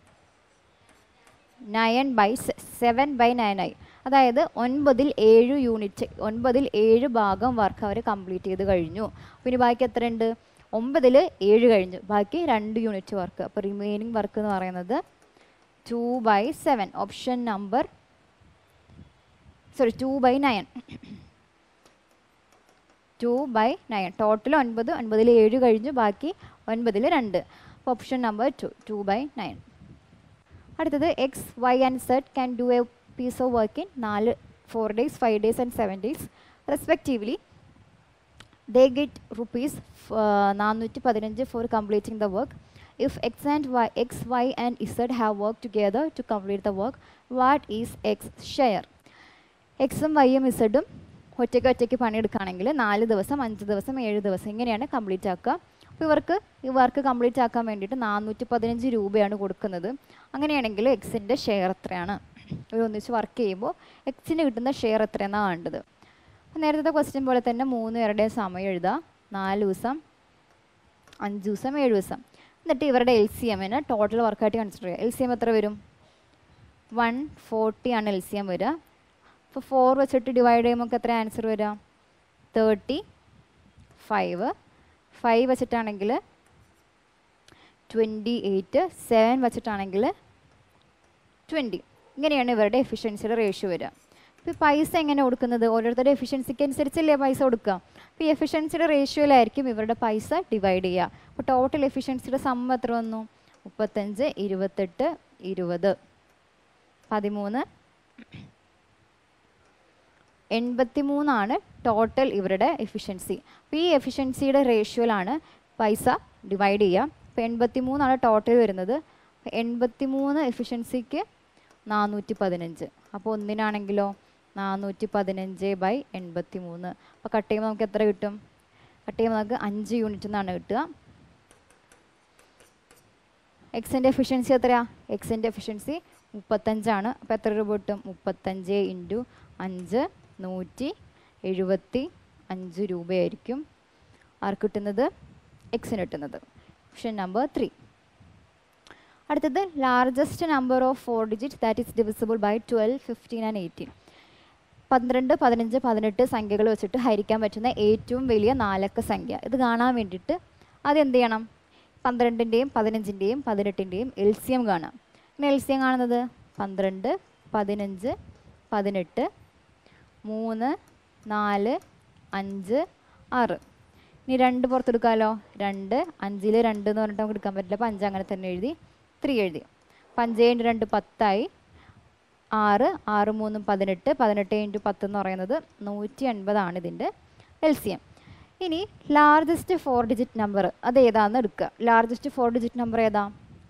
nine by seven by nine ആയി അതായത് ഒൻപതിൽ ഏഴ് യൂണിറ്റ് ഒൻപതിൽ ഏഴ് ഭാഗം വർക്ക് അവർ കംപ്ലീറ്റ് ചെയ്ത് കഴിഞ്ഞു പിന്നെ ബാക്കി എത്ര ഉണ്ട് ഒമ്പതിൽ ഏഴ് കഴിഞ്ഞു ബാക്കി രണ്ട് യൂണിറ്റ് വർക്ക് അപ്പോൾ റിമൈനിങ് വർക്ക് എന്ന് പറയുന്നത് two by seven option number sorry two by nine two by nine total ഒൻപത് ഒൻപതിൽ ഏഴ് കഴിഞ്ഞു ബാക്കി ഒൻപതിൽ രണ്ട് അപ്പോൾ option number two two by nine അടുത്തത് X Y and Z can do a piece of work in നാല് four days five days and seven days respectively they get rupees നാനൂറ്റി പതിനഞ്ച് for completing the work if X and Y X Y and Z have work together to complete the work what is X share എക്സും വൈയും ഇസഡും ഒറ്റയ്ക്ക് ഒറ്റയ്ക്ക് പണിയെടുക്കുകയാണെങ്കിൽ നാല് ദിവസം അഞ്ച് ദിവസം ഏഴ് ദിവസം ഇങ്ങനെയാണ് കംപ്ലീറ്റ് ആക്കുക അപ്പോൾ ഇവർക്ക് ഈ വർക്ക് കംപ്ലീറ്റ് ആക്കാൻ വേണ്ടിയിട്ട് നാനൂറ്റി പതിനഞ്ച് രൂപയാണ് കൊടുക്കുന്നത് അങ്ങനെയാണെങ്കിൽ എക്സിൻ്റെ ഷെയർ എത്രയാണ് ഇവർ ഒന്നിച്ച് വർക്ക് ചെയ്യുമ്പോൾ എക്സിന് കിട്ടുന്ന ഷെയർ എത്രയെന്നാണ് വേണ്ടത് അപ്പോൾ നേരത്തെ ക്വസ്റ്റ്യൻ പോലെ തന്നെ മൂന്ന് പേരുടെ സമയം എഴുതുക നാല് ദിവസം അഞ്ച് ദിവസം ഏഴ് ദിവസം എന്നിട്ട് ഇവരുടെ എൽ സി എമ്മിന് ടോട്ടൽ വർക്കായിട്ട് കൺസിഡർ ചെയ്യുക എൽ സി എം എത്ര വരും വൺ ഫോർട്ടി ആണ് എൽ സി എം വരിക അപ്പോൾ ഫോർ വെച്ചിട്ട് ഡിവൈഡ് ചെയ്യുമ്പോൾ നമുക്ക് എത്ര ആൻസർ വരിക തേർട്ടി ഫൈവ് ഫൈവ് വെച്ചിട്ടാണെങ്കിൽ ട്വൻറ്റി എയ്റ്റ് സെവൻ വെച്ചിട്ടാണെങ്കിൽ ട്വൻറ്റി ഇങ്ങനെയാണ് ഇവരുടെ എഫിഷ്യൻസിയുടെ റേഷ്യോ വരിക ഇപ്പോൾ പൈസ എങ്ങനെ കൊടുക്കുന്നത് ഓരോരുത്തരുടെ എഫിഷ്യൻസിക്ക് അനുസരിച്ചല്ലേ പൈസ കൊടുക്കുക അപ്പോൾ ഈ എഫിഷ്യൻസിയുടെ റേഷ്യോയിലായിരിക്കും ഇവരുടെ പൈസ ഡിവൈഡ് ചെയ്യുക അപ്പോൾ ടോട്ടൽ എഫിഷ്യൻസിയുടെ സമ്മ എത്ര വന്നു മുപ്പത്തഞ്ച് ഇരുപത്തെട്ട് ഇരുപത് പതിമൂന്ന് എൺപത്തി മൂന്നാണ് ടോട്ടൽ ഇവരുടെ എഫിഷ്യൻസി അപ്പോൾ ഈ എഫിഷ്യൻസിയുടെ റേഷ്യോയിലാണ് പൈസ ഡിവൈഡ് ചെയ്യുക അപ്പോൾ എൺപത്തി മൂന്നാണ് ടോട്ടൽ വരുന്നത് എൺപത്തി മൂന്ന് എഫിഷ്യൻസിക്ക് നാനൂറ്റി പതിനഞ്ച് അപ്പോൾ ഒന്നിനാണെങ്കിലോ നാനൂറ്റി പതിനഞ്ച് ബൈ എൺപത്തി മൂന്ന് അപ്പോൾ കട്ട് ചെയ്യുമ്പോൾ നമുക്ക് എത്ര കിട്ടും കട്ട് ചെയ്യുമ്പോൾ നമുക്ക് അഞ്ച് യൂണിറ്റ് എന്നാണ് കിട്ടുക എക്സിൻ്റെ എഫിഷ്യൻസി എത്രയാ എക്സിൻ്റെ എഫിഷ്യൻസി മുപ്പത്തഞ്ചാണ് അപ്പോൾ എത്ര രൂപ കിട്ടും മുപ്പത്തഞ്ച് ഇൻറ്റു അഞ്ച് നൂറ്റി എഴുപത്തി അഞ്ച് രൂപയായിരിക്കും ആർക്ക് കിട്ടുന്നത് എക്സിന് കിട്ടുന്നത് ഓപ്ഷൻ നമ്പർ ത്രീ അടുത്തത് largest number of four digit that is divisible by twelve fifteen and eighteen പന്ത്രണ്ട് പതിനഞ്ച് പതിനെട്ട് സംഖ്യകൾ വെച്ചിട്ട് ഹരിക്കാൻ പറ്റുന്ന ഏറ്റവും വലിയ നാലക്ക സംഖ്യ ഇത് കാണാൻ വേണ്ടിയിട്ട് അതെന്ത് ചെയ്യണം പന്ത്രണ്ടിൻ്റെയും പതിനഞ്ചിൻ്റെയും പതിനെട്ടിൻ്റെയും എൽ സി എം കാണാം ഇങ്ങനെ എൽ സി എം കാണുന്നത് പന്ത്രണ്ട് പതിനഞ്ച് പതിനെട്ട് മൂന്ന് നാല് അഞ്ച് ആറ് ഇനി രണ്ട് പുറത്തെടുക്കാമല്ലോ രണ്ട് അഞ്ചിൽ രണ്ട് എന്ന് പറഞ്ഞിട്ട് നമുക്ക് എടുക്കാൻ പറ്റില്ല അപ്പം അഞ്ച് അങ്ങനെ തന്നെ എഴുതി ത്രീ എഴുതി അപ്പം അഞ്ച് ഇൻറ്റു രണ്ട് പത്തായി ആറ് ആറ് മൂന്നും പതിനെട്ട് പതിനെട്ട് ഇൻറ്റു പത്ത് എന്ന് പറയുന്നത് നൂറ്റി എൺപതാണ് ഇതിൻ്റെ എൽ സി എം ഇനി ലാർജസ്റ്റ് ഫോർ ഡിജിറ്റ് നമ്പർ അത് ഏതാണെന്ന് എടുക്കുക ലാർജസ്റ്റ് ഫോർ ഡിജിറ്റ് നമ്പർ ഏതാ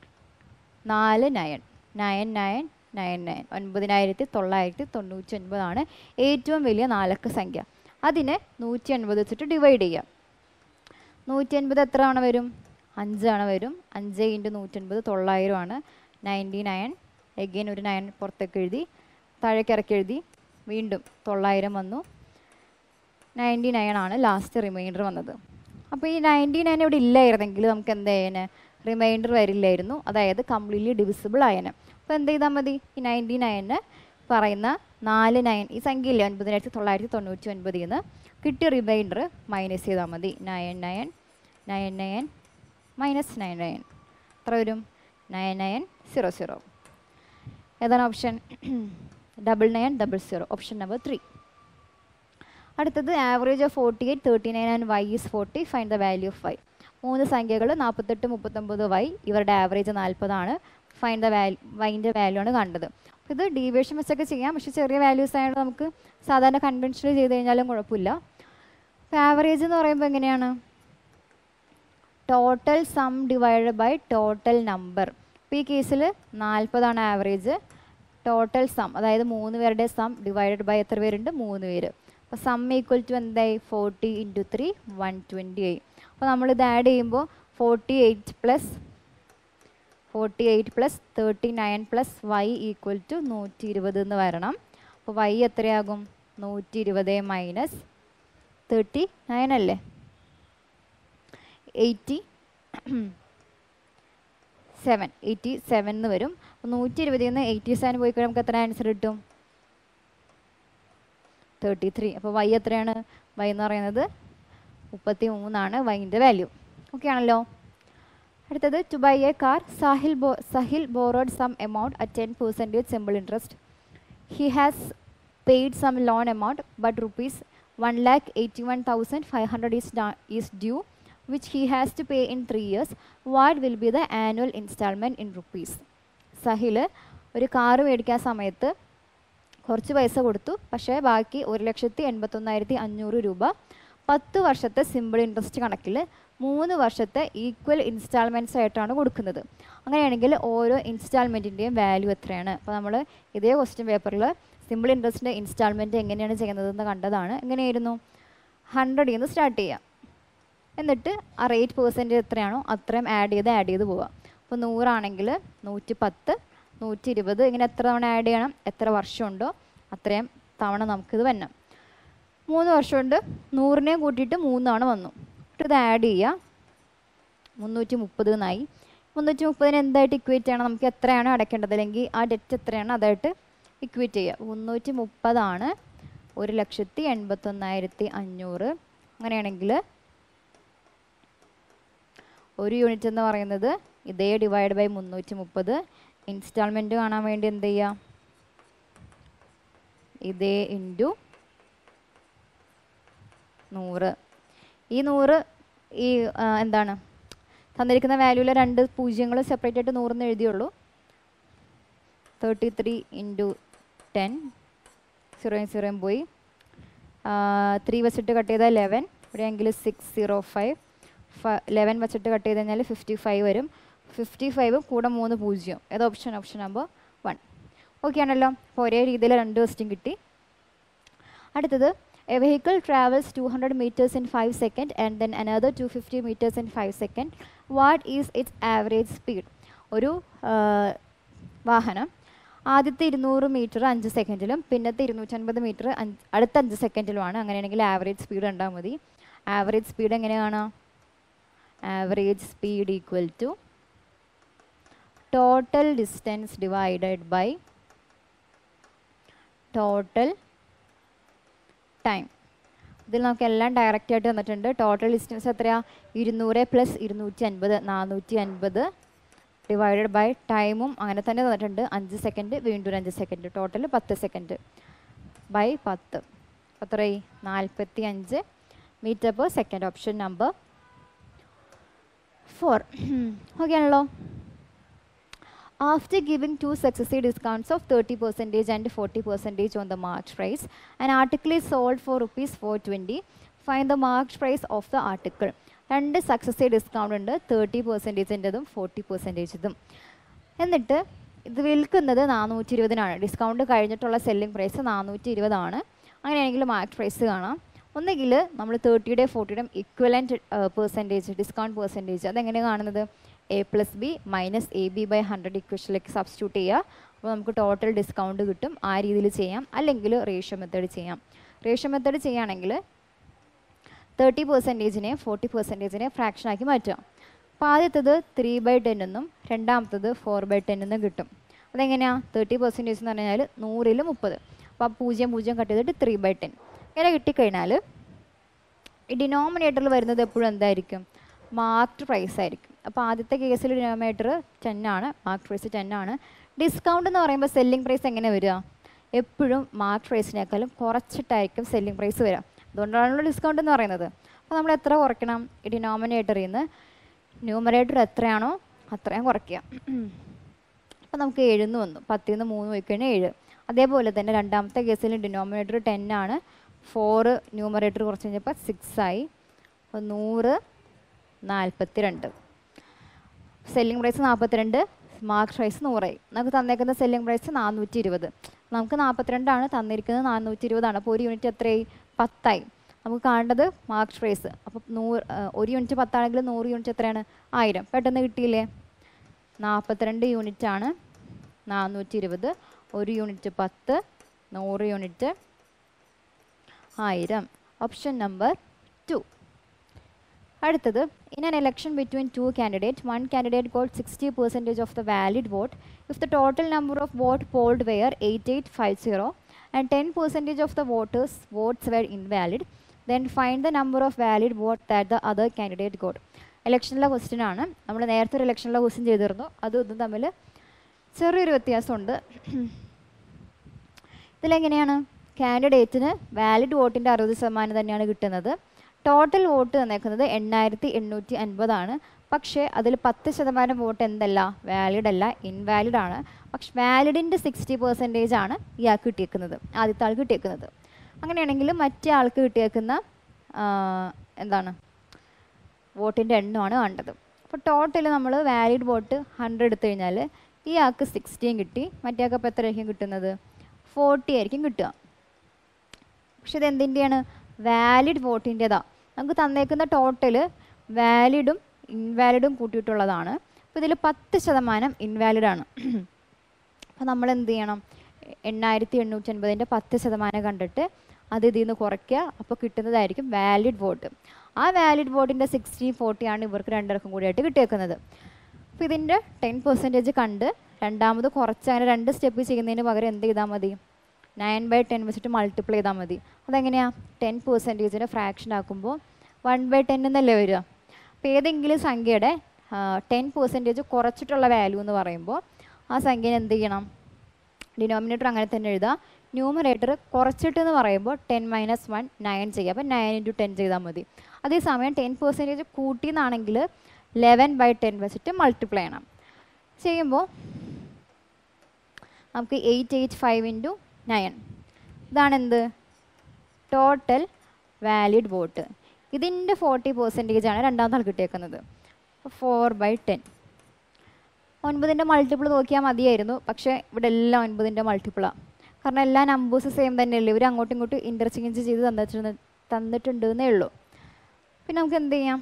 നാല് nine nine nine nine nine ഒൻപതിനായിരത്തി തൊള്ളായിരത്തി തൊണ്ണൂറ്റി ഒൻപതാണ് ഏറ്റവും വലിയ നാലക്ക സംഖ്യ അതിനെ നൂറ്റി എൺപത് വെച്ചിട്ട് ഡിവൈഡ് ചെയ്യാം നൂറ്റി എൺപത് എത്ര തവണ വരും അഞ്ച് തവണ വരും അഞ്ച് ഇൻറ്റു നൂറ്റൻപത് തൊള്ളായിരമാണ് നയൻറ്റി നയൻ എഗെയിൻ ഒരു നയൻ പുറത്തേക്ക് എഴുതി താഴേക്ക് ഇറക്കി എഴുതി വീണ്ടും തൊള്ളായിരം വന്നു നയൻറ്റി നയൻ ആണ് ലാസ്റ്റ് റിമൈൻഡർ വന്നത് അപ്പോൾ ഈ നയൻറ്റി നയൻ ഇവിടെ ഇല്ലായിരുന്നെങ്കിൽ നമുക്ക് എന്ത് ചെയ്യാന് റിമൈൻഡർ വരില്ലായിരുന്നു അതായത് കംപ്ലീറ്റ്ലി ഡിവിസിബിൾ ആയന് അപ്പോൾ എന്ത് ചെയ്താൽ മതി ഈ നയൻറ്റി നയന് പറയുന്ന നാല് നയൻ ഈ സംഖ്യ ഇല്ലേ ഒൻപതിനായിരത്തി തൊള്ളായിരത്തി തൊണ്ണൂറ്റി ഒൻപതിൽ നിന്ന് കിട്ടിയ റിമൈൻഡർ മൈനസ് ചെയ്താൽ മതി nine nine nine nine minus nine nine എത്ര വരും നയൻ നയൻ സീറോ സീറോ ഏതാണ് option double nine double zero option number three അടുത്തത് average of forty eight thirty nine and Y is forty find the value of Y മൂന്ന് സംഖ്യകൾ നാൽപ്പത്തെട്ട് മുപ്പത്തൊമ്പത് Y ഇവരുടെ average നാൽപ്പതാണ് ഫൈൻ ദ വാല്യൂ വൈൻ്റെ value ആണ് കണ്ടത് അപ്പോൾ ഇത് ഡീവിയേഷൻ വെച്ചൊക്കെ ചെയ്യാം പക്ഷേ ചെറിയ വാല്യൂസ് ആയതുകൊണ്ട് നമുക്ക് സാധാരണ കൺവെൻഷനിൽ ചെയ്ത് കഴിഞ്ഞാലും കുഴപ്പമില്ല അപ്പോൾ ആവറേജ് എന്ന് പറയുമ്പോൾ എങ്ങനെയാണ് total sum divide by total number ഇപ്പോൾ ഈ കേസിൽ നാൽപ്പതാണ് ആവറേജ് ടോട്ടൽ സം അതായത് മൂന്ന് പേരുടെ സം ഡിവൈഡഡ് ബൈ എത്ര പേരുണ്ട് മൂന്ന് പേര് അപ്പോൾ സം ഈക്വൽ ടു എന്തായി forty into three one twenty ആയി അപ്പോൾ നമ്മളിത് ആഡ് ചെയ്യുമ്പോൾ forty eight plus forty eight plus thirty nine plus Y equal to നൂറ്റി ഇരുപത് എന്ന് വരണം അപ്പോൾ വൈ എത്രയാകും നൂറ്റി ഇരുപത് മൈനസ് തേർട്ടി നയൻ അല്ലേ എയ്റ്റി സെവൻ എയ്റ്റി സെവൻ എന്ന് വരും അപ്പോൾ നൂറ്റി ഇരുപതിൽ നിന്ന് എയ്റ്റി സെവൻ പോയി കഴിയുമ്പോൾ നമുക്ക് എത്ര ആൻസർ കിട്ടും തേർട്ടി ത്രീ അപ്പോൾ വൈ എത്രയാണ് വൈ എന്ന് പറയുന്നത് മുപ്പത്തി മൂന്നാണ് വൈൻ്റെ വാല്യൂ ഓക്കെ ആണല്ലോ അടുത്തത് two by a car Sahil ബോ Sahil borrowed some amount at ten percentage simple interest he has paid some loan amount but rupees one lakh eighty one thousand five hundred is is due which he has to pay in three years what will be the annual instalment in rupees Sahil ഒരു car മേടിക്കാൻ സമയത്ത് കുറച്ച് പൈസ കൊടുത്തു പക്ഷേ ബാക്കി ഒരു ലക്ഷത്തി എൺപത്തൊന്നായിരത്തി അഞ്ഞൂറ് രൂപ പത്ത് വർഷത്തെ സിമ്പിൾ ഇൻട്രസ്റ്റ് കണക്കിൽ മൂന്ന് വർഷത്തെ ഈക്വൽ ഇൻസ്റ്റാൾമെൻറ്റ്സ് ആയിട്ടാണ് കൊടുക്കുന്നത് അങ്ങനെയാണെങ്കിൽ ഓരോ ഇൻസ്റ്റാൾമെൻറ്റിൻ്റെയും വാല്യൂ എത്രയാണ് അപ്പോൾ നമ്മൾ ഇതേ ക്വസ്റ്റ്യൻ പേപ്പറിൽ സിമ്പിൾ ഇൻട്രസ്റ്റിൻ്റെ ഇൻസ്റ്റാൾമെൻറ്റ് എങ്ങനെയാണ് ചെയ്യുന്നതെന്ന് കണ്ടതാണ് എങ്ങനെയായിരുന്നു ഹൺഡ്രഡിൽ നിന്ന് സ്റ്റാർട്ട് ചെയ്യാം എന്നിട്ട് ആ റേറ്റ് പേഴ്സൻറ്റേജ് എത്രയാണോ അത്രയും ആഡ് ചെയ്ത് ആഡ് ചെയ്ത് പോവാം അപ്പോൾ നൂറാണെങ്കിൽ നൂറ്റി പത്ത് നൂറ്റി ഇരുപത് ഇങ്ങനെ എത്ര തവണ ആഡ് ചെയ്യണം എത്ര വർഷമുണ്ടോ അത്രയും തവണ നമുക്കിത് വരണം മൂന്ന് വർഷമുണ്ട് നൂറിനെയും കൂട്ടിയിട്ട് മൂന്ന് തവണ വന്നു എന്നിട്ട് ഇത് ആഡ് ചെയ്യുക മുന്നൂറ്റി മുപ്പത് എന്നായി മുന്നൂറ്റി മുപ്പതിന് എന്തായിട്ട് ഇക്വേറ്റ് ചെയ്യണം നമുക്ക് എത്രയാണ് അടയ്ക്കേണ്ടത് അല്ലെങ്കിൽ ആ ഡെറ്റ് എത്രയാണ് അതായിട്ട് ഇക്വേറ്റ് ചെയ്യുക മുന്നൂറ്റി മുപ്പതാണ് ഒരു ലക്ഷത്തി എൺപത്തൊന്നായിരത്തി അഞ്ഞൂറ് അങ്ങനെയാണെങ്കിൽ ഒരു യൂണിറ്റ് എന്ന് പറയുന്നത് ഇതേ ഡിവൈഡ് ബൈ മുന്നൂറ്റി മുപ്പത് ഇൻസ്റ്റാൾമെൻറ്റ് കാണാൻ വേണ്ടി എന്ത് ചെയ്യുക ഇതേ ഇൻറ്റു നൂറ് ഈ നൂറ് ഈ ആ, എന്താണ് തന്നിരിക്കുന്ന വാല്യൂവിലെ രണ്ട് പൂജ്യങ്ങൾ സെപ്പറേറ്റ് ആയിട്ട് നൂറെന്ന് എഴുതിയുള്ളൂ തേർട്ടി ത്രീ ഇൻറ്റു ടെൻ സീറോയും സീറോയും പോയി ത്രീ വെച്ചിട്ട് കട്ട് ചെയ്താൽ ലെവൻ ഇവിടെയെങ്കിൽ സിക്സ് സീറോ ഫൈവ് ലെവൻ വെച്ചിട്ട് കട്ട് ചെയ്ത് കഴിഞ്ഞാൽ ഫിഫ്റ്റി ഫൈവ് വരും ഫിഫ്റ്റി ഫൈവ് കൂടെ മൂന്ന് പൂജ്യം ഏത് option option number one okay ആണല്ലോ അപ്പോൾ ഒരേ രീതിയിൽ രണ്ട് ക്വസ്റ്റ്യൻ കിട്ടി അടുത്തത് a vehicle travels two hundred metres in five second and then another two fifty metres in five second what is it's average speed ഒരു ആ, വാഹനം ആദ്യത്തെ ഇരുന്നൂറ് മീറ്റർ അഞ്ച് സെക്കൻഡിലും പിന്നത്തെ ഇരുന്നൂറ്റൻപത് മീറ്റർ അഞ്ച് അടുത്ത അഞ്ച് സെക്കൻഡിലുമാണ് അങ്ങനെയാണെങ്കിൽ ആവറേജ് സ്പീഡ് കണ്ടാൽ മതി ആവറേജ് സ്പീഡ് എങ്ങനെയാണ് average speed equal to total distance divided by total time ഇതിൽ നമുക്ക് എല്ലാം ഡയറക്റ്റ് ആയിട്ട് തന്നിട്ടുണ്ട് ടോട്ടൽ ഡിസ്റ്റൻസ് എത്രയാ ഇരുന്നൂറ് പ്ലസ് ഇരുന്നൂറ്റി അൻപത് നാനൂറ്റി അൻപത് ഡിവൈഡഡ് ബൈ ടൈമും അങ്ങനെ തന്നെ തന്നിട്ടുണ്ട് അഞ്ച് സെക്കൻഡ് വീണ്ടും ഒരു അഞ്ച് സെക്കൻഡ് ടോട്ടൽ പത്ത് സെക്കൻഡ് ബൈ പത്ത് എത്രയായി നാൽപ്പത്തി അഞ്ച് metre per second option number four okay ആണല്ലോ After giving two successive discounts of 30% and 40% on the marked price, an article is sold for rupees 420. Find the marked price of the article. രണ്ട് successive discount ഉണ്ട് thirty പെർസെൻറ്റേജിൻ്റെതും forty പെർസെൻറ്റേജതും എന്നിട്ട് ഇത് വിൽക്കുന്നത് നാനൂറ്റി ഇരുപതിനാണ് ഡിസ്കൗണ്ട് കഴിഞ്ഞിട്ടുള്ള സെല്ലിംഗ് പ്രൈസ് നാനൂറ്റി ഇരുപതാണ് അങ്ങനെയാണെങ്കിൽ മാർക്ക് പ്രൈസ് കാണാം ഒന്നുകിൽ നമ്മൾ തേർട്ടിയുടെ ഫോർട്ടിയുടെയും ഇക്വലൻറ്റ് പെർസെൻറ്റേജ് ഡിസ്കൗണ്ട് പെർസെൻറ്റേജ് അതെങ്ങനെയാണ് കാണുന്നത് A plus B minus A B by hundred ഇക്വേഷനിലേക്ക് സബ്സ്റ്റിറ്റ്യൂട്ട് ചെയ്യുക അപ്പോൾ നമുക്ക് ടോട്ടൽ ഡിസ്കൗണ്ട് കിട്ടും ആ രീതിയിൽ ചെയ്യാം അല്ലെങ്കിൽ റേഷ്യോ മെത്തേഡ് ചെയ്യാം റേഷ്യോ മെത്തേഡ് ചെയ്യുകയാണെങ്കിൽ തേർട്ടി പെർസെൻറ്റേജിനെ ഫോർട്ടി പെർസെൻറ്റേജിനെ ഫ്രാക്ഷനാക്കി മാറ്റാം അപ്പോൾ ആദ്യത്തത് ത്രീ ബൈ ടെൻ എന്നും രണ്ടാമത്തത് ഫോർ ബൈ ടെൻ എന്നും കിട്ടും അതെങ്ങനെയാണ് തേർട്ടി പെർസെൻറ്റേജ് എന്ന് പറഞ്ഞാൽ നൂറിൽ മുപ്പത് അപ്പോൾ ആ പൂജ്യം പൂജ്യം കട്ട് ചെയ്തിട്ട് ത്രീ ബൈ ടെൻ ഇങ്ങനെ കിട്ടിക്കഴിഞ്ഞാൽ ഈ ഡിനോമിനേറ്ററിൽ വരുന്നത് എപ്പോഴും എന്തായിരിക്കും മാർക്ക്ഡ് പ്രൈസ് ആയിരിക്കും അപ്പോൾ ആദ്യത്തെ കേസിൽ ഡിനോമിനേറ്റർ ടെൻ ആണ് മാർക്ക് പ്രൈസ് ടെൻ ആണ് ഡിസ്കൗണ്ട് എന്ന് പറയുമ്പോൾ സെല്ലിംഗ് പ്രൈസ് എങ്ങനെ വരിക എപ്പോഴും മാർക്ക് പ്രൈസിനേക്കാളും കുറച്ചിട്ടായിരിക്കും സെല്ലിംഗ് പ്രൈസ് വരിക അതുകൊണ്ടാണല്ലോ ഡിസ്കൗണ്ട് എന്ന് പറയുന്നത് അപ്പോൾ നമ്മൾ എത്ര കുറയ്ക്കണം ഈ ഡിനോമിനേറ്ററിൽ നിന്ന് ന്യൂമറേറ്റർ എത്രയാണോ അത്രയും കുറയ്ക്കുക അപ്പോൾ നമുക്ക് ഏഴെന്ന് വന്നു പത്തിൽ നിന്ന് മൂന്ന് പോയി കഴിഞ്ഞാൽ ഏഴ് അതേപോലെ തന്നെ രണ്ടാമത്തെ കേസിൽ ഡിനോമിനേറ്റർ ടെൻ ആണ് ഫോറ് ന്യൂമറേറ്റർ കുറച്ച് കഴിഞ്ഞപ്പോൾ സിക്സ് ആയി അപ്പോൾ നൂറ് നാൽപ്പത്തി രണ്ട് സെല്ലിംഗ് പ്രൈസ് നാൽപ്പത്തിരണ്ട് മാർക്ക് പ്രൈസ് നൂറായി നമുക്ക് തന്നേക്കുന്ന സെല്ലിംഗ് പ്രൈസ് നാനൂറ്റി ഇരുപത് നമുക്ക് നാൽപ്പത്തിരണ്ടാണ് തന്നിരിക്കുന്നത് നാനൂറ്റി ഇരുപതാണ് അപ്പോൾ ഒരു യൂണിറ്റ് എത്രയായി പത്തായി നമുക്ക് കാണേണ്ടത് മാർക്ക് പ്രൈസ് അപ്പോൾ നൂറ് ആ, ഒരു യൂണിറ്റ് പത്താണെങ്കിൽ നൂറ് യൂണിറ്റ് എത്രയാണ് ആയിരം പെട്ടെന്ന് കിട്ടിയില്ലേ നാൽപ്പത്തിരണ്ട് യൂണിറ്റ് ആണ് നാനൂറ്റി ഇരുപത് ഒരു യൂണിറ്റ് പത്ത് നൂറ് യൂണിറ്റ് ആയിരം ഓപ്ഷൻ നമ്പർ ടു അടുത്തത് in an election between two candidate one candidate got sixty percentage of the valid vote if the total number of vote polled were eight eight five zero and ten percentage of the voters votes were invalid then find the number of valid vote that the other candidate got ഇലക്ഷനിലെ question ആണ് നമ്മൾ നേരത്തെ ഒരു ഇലക്ഷനിലെ question ചെയ്തിരുന്നു അതും ഇതും തമ്മിൽ ചെറിയൊരു വ്യത്യാസമുണ്ട് ഇതിലെങ്ങനെയാണ് കാൻഡിഡേറ്റിന് വാലിഡ് വോട്ടിൻ്റെ അറുപത് ശതമാനം തന്നെയാണ് കിട്ടുന്നത് ടോട്ടൽ വോട്ട് തന്നേക്കുന്നത് എണ്ണായിരത്തി എണ്ണൂറ്റി അൻപതാണ് പക്ഷേ അതിൽ പത്ത് ശതമാനം വോട്ട് എന്തല്ല വാലിഡ് അല്ല ഇൻവാലിഡ് ആണ് പക്ഷെ വാലിഡിൻ്റെ സിക്സ്റ്റി പെർസെൻറ്റേജ് ആണ് ഇയാൾക്ക് കിട്ടിയേക്കുന്നത് ആദ്യത്തെ ആൾക്ക് കിട്ടിയേക്കുന്നത് അങ്ങനെയാണെങ്കിൽ മറ്റേ ആൾക്ക് കിട്ടിയേക്കുന്ന ആ, എന്താണ് വോട്ടിൻ്റെ എണ്ണമാണ് കണ്ടത് അപ്പോൾ ടോട്ടൽ നമ്മൾ വാലിഡ് വോട്ട് ഹൺഡ്രഡ് എടുത്തു കഴിഞ്ഞാൽ ഈ ആൾക്ക് സിക്സ്റ്റീൻ കിട്ടി മറ്റേ ആൾക്ക് അപ്പോൾ എത്രയായിരിക്കും കിട്ടുന്നത് ഫോർട്ടി ആയിരിക്കും കിട്ടുക പക്ഷെ ഇത് എന്തിൻ്റെയാണ് വാലിഡ് വോട്ടിൻ്റെതാ നമുക്ക് തന്നേക്കുന്ന ടോട്ടൽ വാലിഡും ഇൻവാലിഡും കൂട്ടിയിട്ടുള്ളതാണ് അപ്പോൾ ഇതിൽ പത്ത് ശതമാനം ഇൻവാലിഡ് ആണ് അപ്പോൾ നമ്മൾ എന്ത് ചെയ്യണം എണ്ണായിരത്തി എണ്ണൂറ്റി അൻപതിൻ്റെ പത്ത് ശതമാനം കണ്ടിട്ട് അത് ഇതിൽ നിന്ന് കുറയ്ക്കുക അപ്പോൾ കിട്ടുന്നതായിരിക്കും വാലിഡ് വോട്ട് ആ വാലിഡ് വോട്ടിൻ്റെ സിക്സ്റ്റി ഫോർട്ടിയാണ് ഇവർക്ക് രണ്ടുപേർക്കും കൂടിയായിട്ട് കിട്ടിയേക്കുന്നത് അപ്പോൾ ഇതിൻ്റെ ടെൻ പെർസെൻറ്റേജ് കണ്ട് രണ്ടാമത് കുറച്ച് അങ്ങനെ രണ്ട് സ്റ്റെപ്പ് ചെയ്യുന്നതിന് പകരം എന്ത് ചെയ്താൽ മതി നയൻ ബൈ ടെൻ വെച്ചിട്ട് മൾട്ടിപ്ലൈ ചെയ്താൽ മതി അതെങ്ങനെയാണ് ടെൻ പെർസെൻറ്റേജിനെ ഫ്രാക്ഷൻ ആക്കുമ്പോൾ വൺ ബൈ ടെൻ എന്നല്ലേ വരിക അപ്പോൾ ഏതെങ്കിലും സംഖ്യയുടെ ടെൻ പെർസെൻറ്റേജ് കുറച്ചിട്ടുള്ള വാല്യൂ എന്ന് പറയുമ്പോൾ ആ സംഖ്യനെ എന്ത് ചെയ്യണം ഡിനോമിനേറ്റർ അങ്ങനെ തന്നെ എഴുതുക ന്യൂമറേറ്റർ കുറച്ചിട്ട് എന്ന് പറയുമ്പോൾ ടെൻ മൈനസ് വൺ നയൻ ചെയ്യുക അപ്പോൾ നയൻ ഇൻറ്റു ടെൻ ചെയ്താൽ മതി അതേസമയം ടെൻ പെർസെൻറ്റേജ് കൂട്ടിയെന്നാണെങ്കിൽ ലെവൻ ബൈ ടെൻ വെച്ചിട്ട് മൾട്ടിപ്ലൈ ചെയ്യണം ചെയ്യുമ്പോൾ നമുക്ക് eight eight five into nine ഇതാണ് എന്ത് ടോട്ടൽ വാലിഡ് വോട്ട് ഇതിൻ്റെ ഫോർട്ടി പെർസെൻറ്റേജ് ആണ് രണ്ടാമത്തെ ആൾ കിട്ടിയേക്കുന്നത് ഫോർ ബൈ ടെൻ ഒൻപതിൻ്റെ മൾട്ടിപ്പിൾ നോക്കിയാൽ മതിയായിരുന്നു പക്ഷേ ഇവിടെ എല്ലാം ഒൻപതിൻ്റെ മൾട്ടിപ്പിളാണ് കാരണം എല്ലാ നമ്പേഴ്സ് സെയിം തന്നെയല്ലേ ഇവർ അങ്ങോട്ടും ഇങ്ങോട്ടും ഇൻ്റർചേഞ്ച് ചെയ്ത് തന്നിട്ടുണ്ട് തന്നിട്ടുണ്ട് എന്നേ ഉള്ളൂ പിന്നെ നമുക്ക് എന്ത് ചെയ്യാം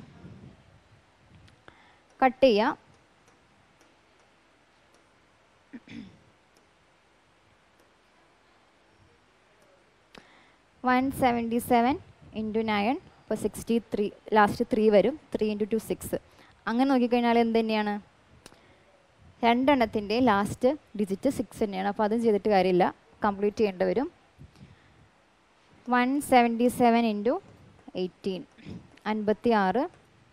കട്ട് ചെയ്യാം one seventy seven into nine ഇപ്പോൾ സിക്സ്റ്റി ത്രീ ലാസ്റ്റ് ത്രീ വരും ത്രീ ഇൻറ്റു ടു സിക്സ് അങ്ങനെ നോക്കിക്കഴിഞ്ഞാൽ എന്ത് തന്നെയാണ് രണ്ടെണ്ണത്തിൻ്റെ ലാസ്റ്റ് ഡിജിറ്റ് സിക്സ് തന്നെയാണ് അപ്പോൾ അതും ചെയ്തിട്ട് കാര്യമില്ല കംപ്ലീറ്റ് ചെയ്യേണ്ടി വരും one seventy seven into eighteen അൻപത്തി ആറ്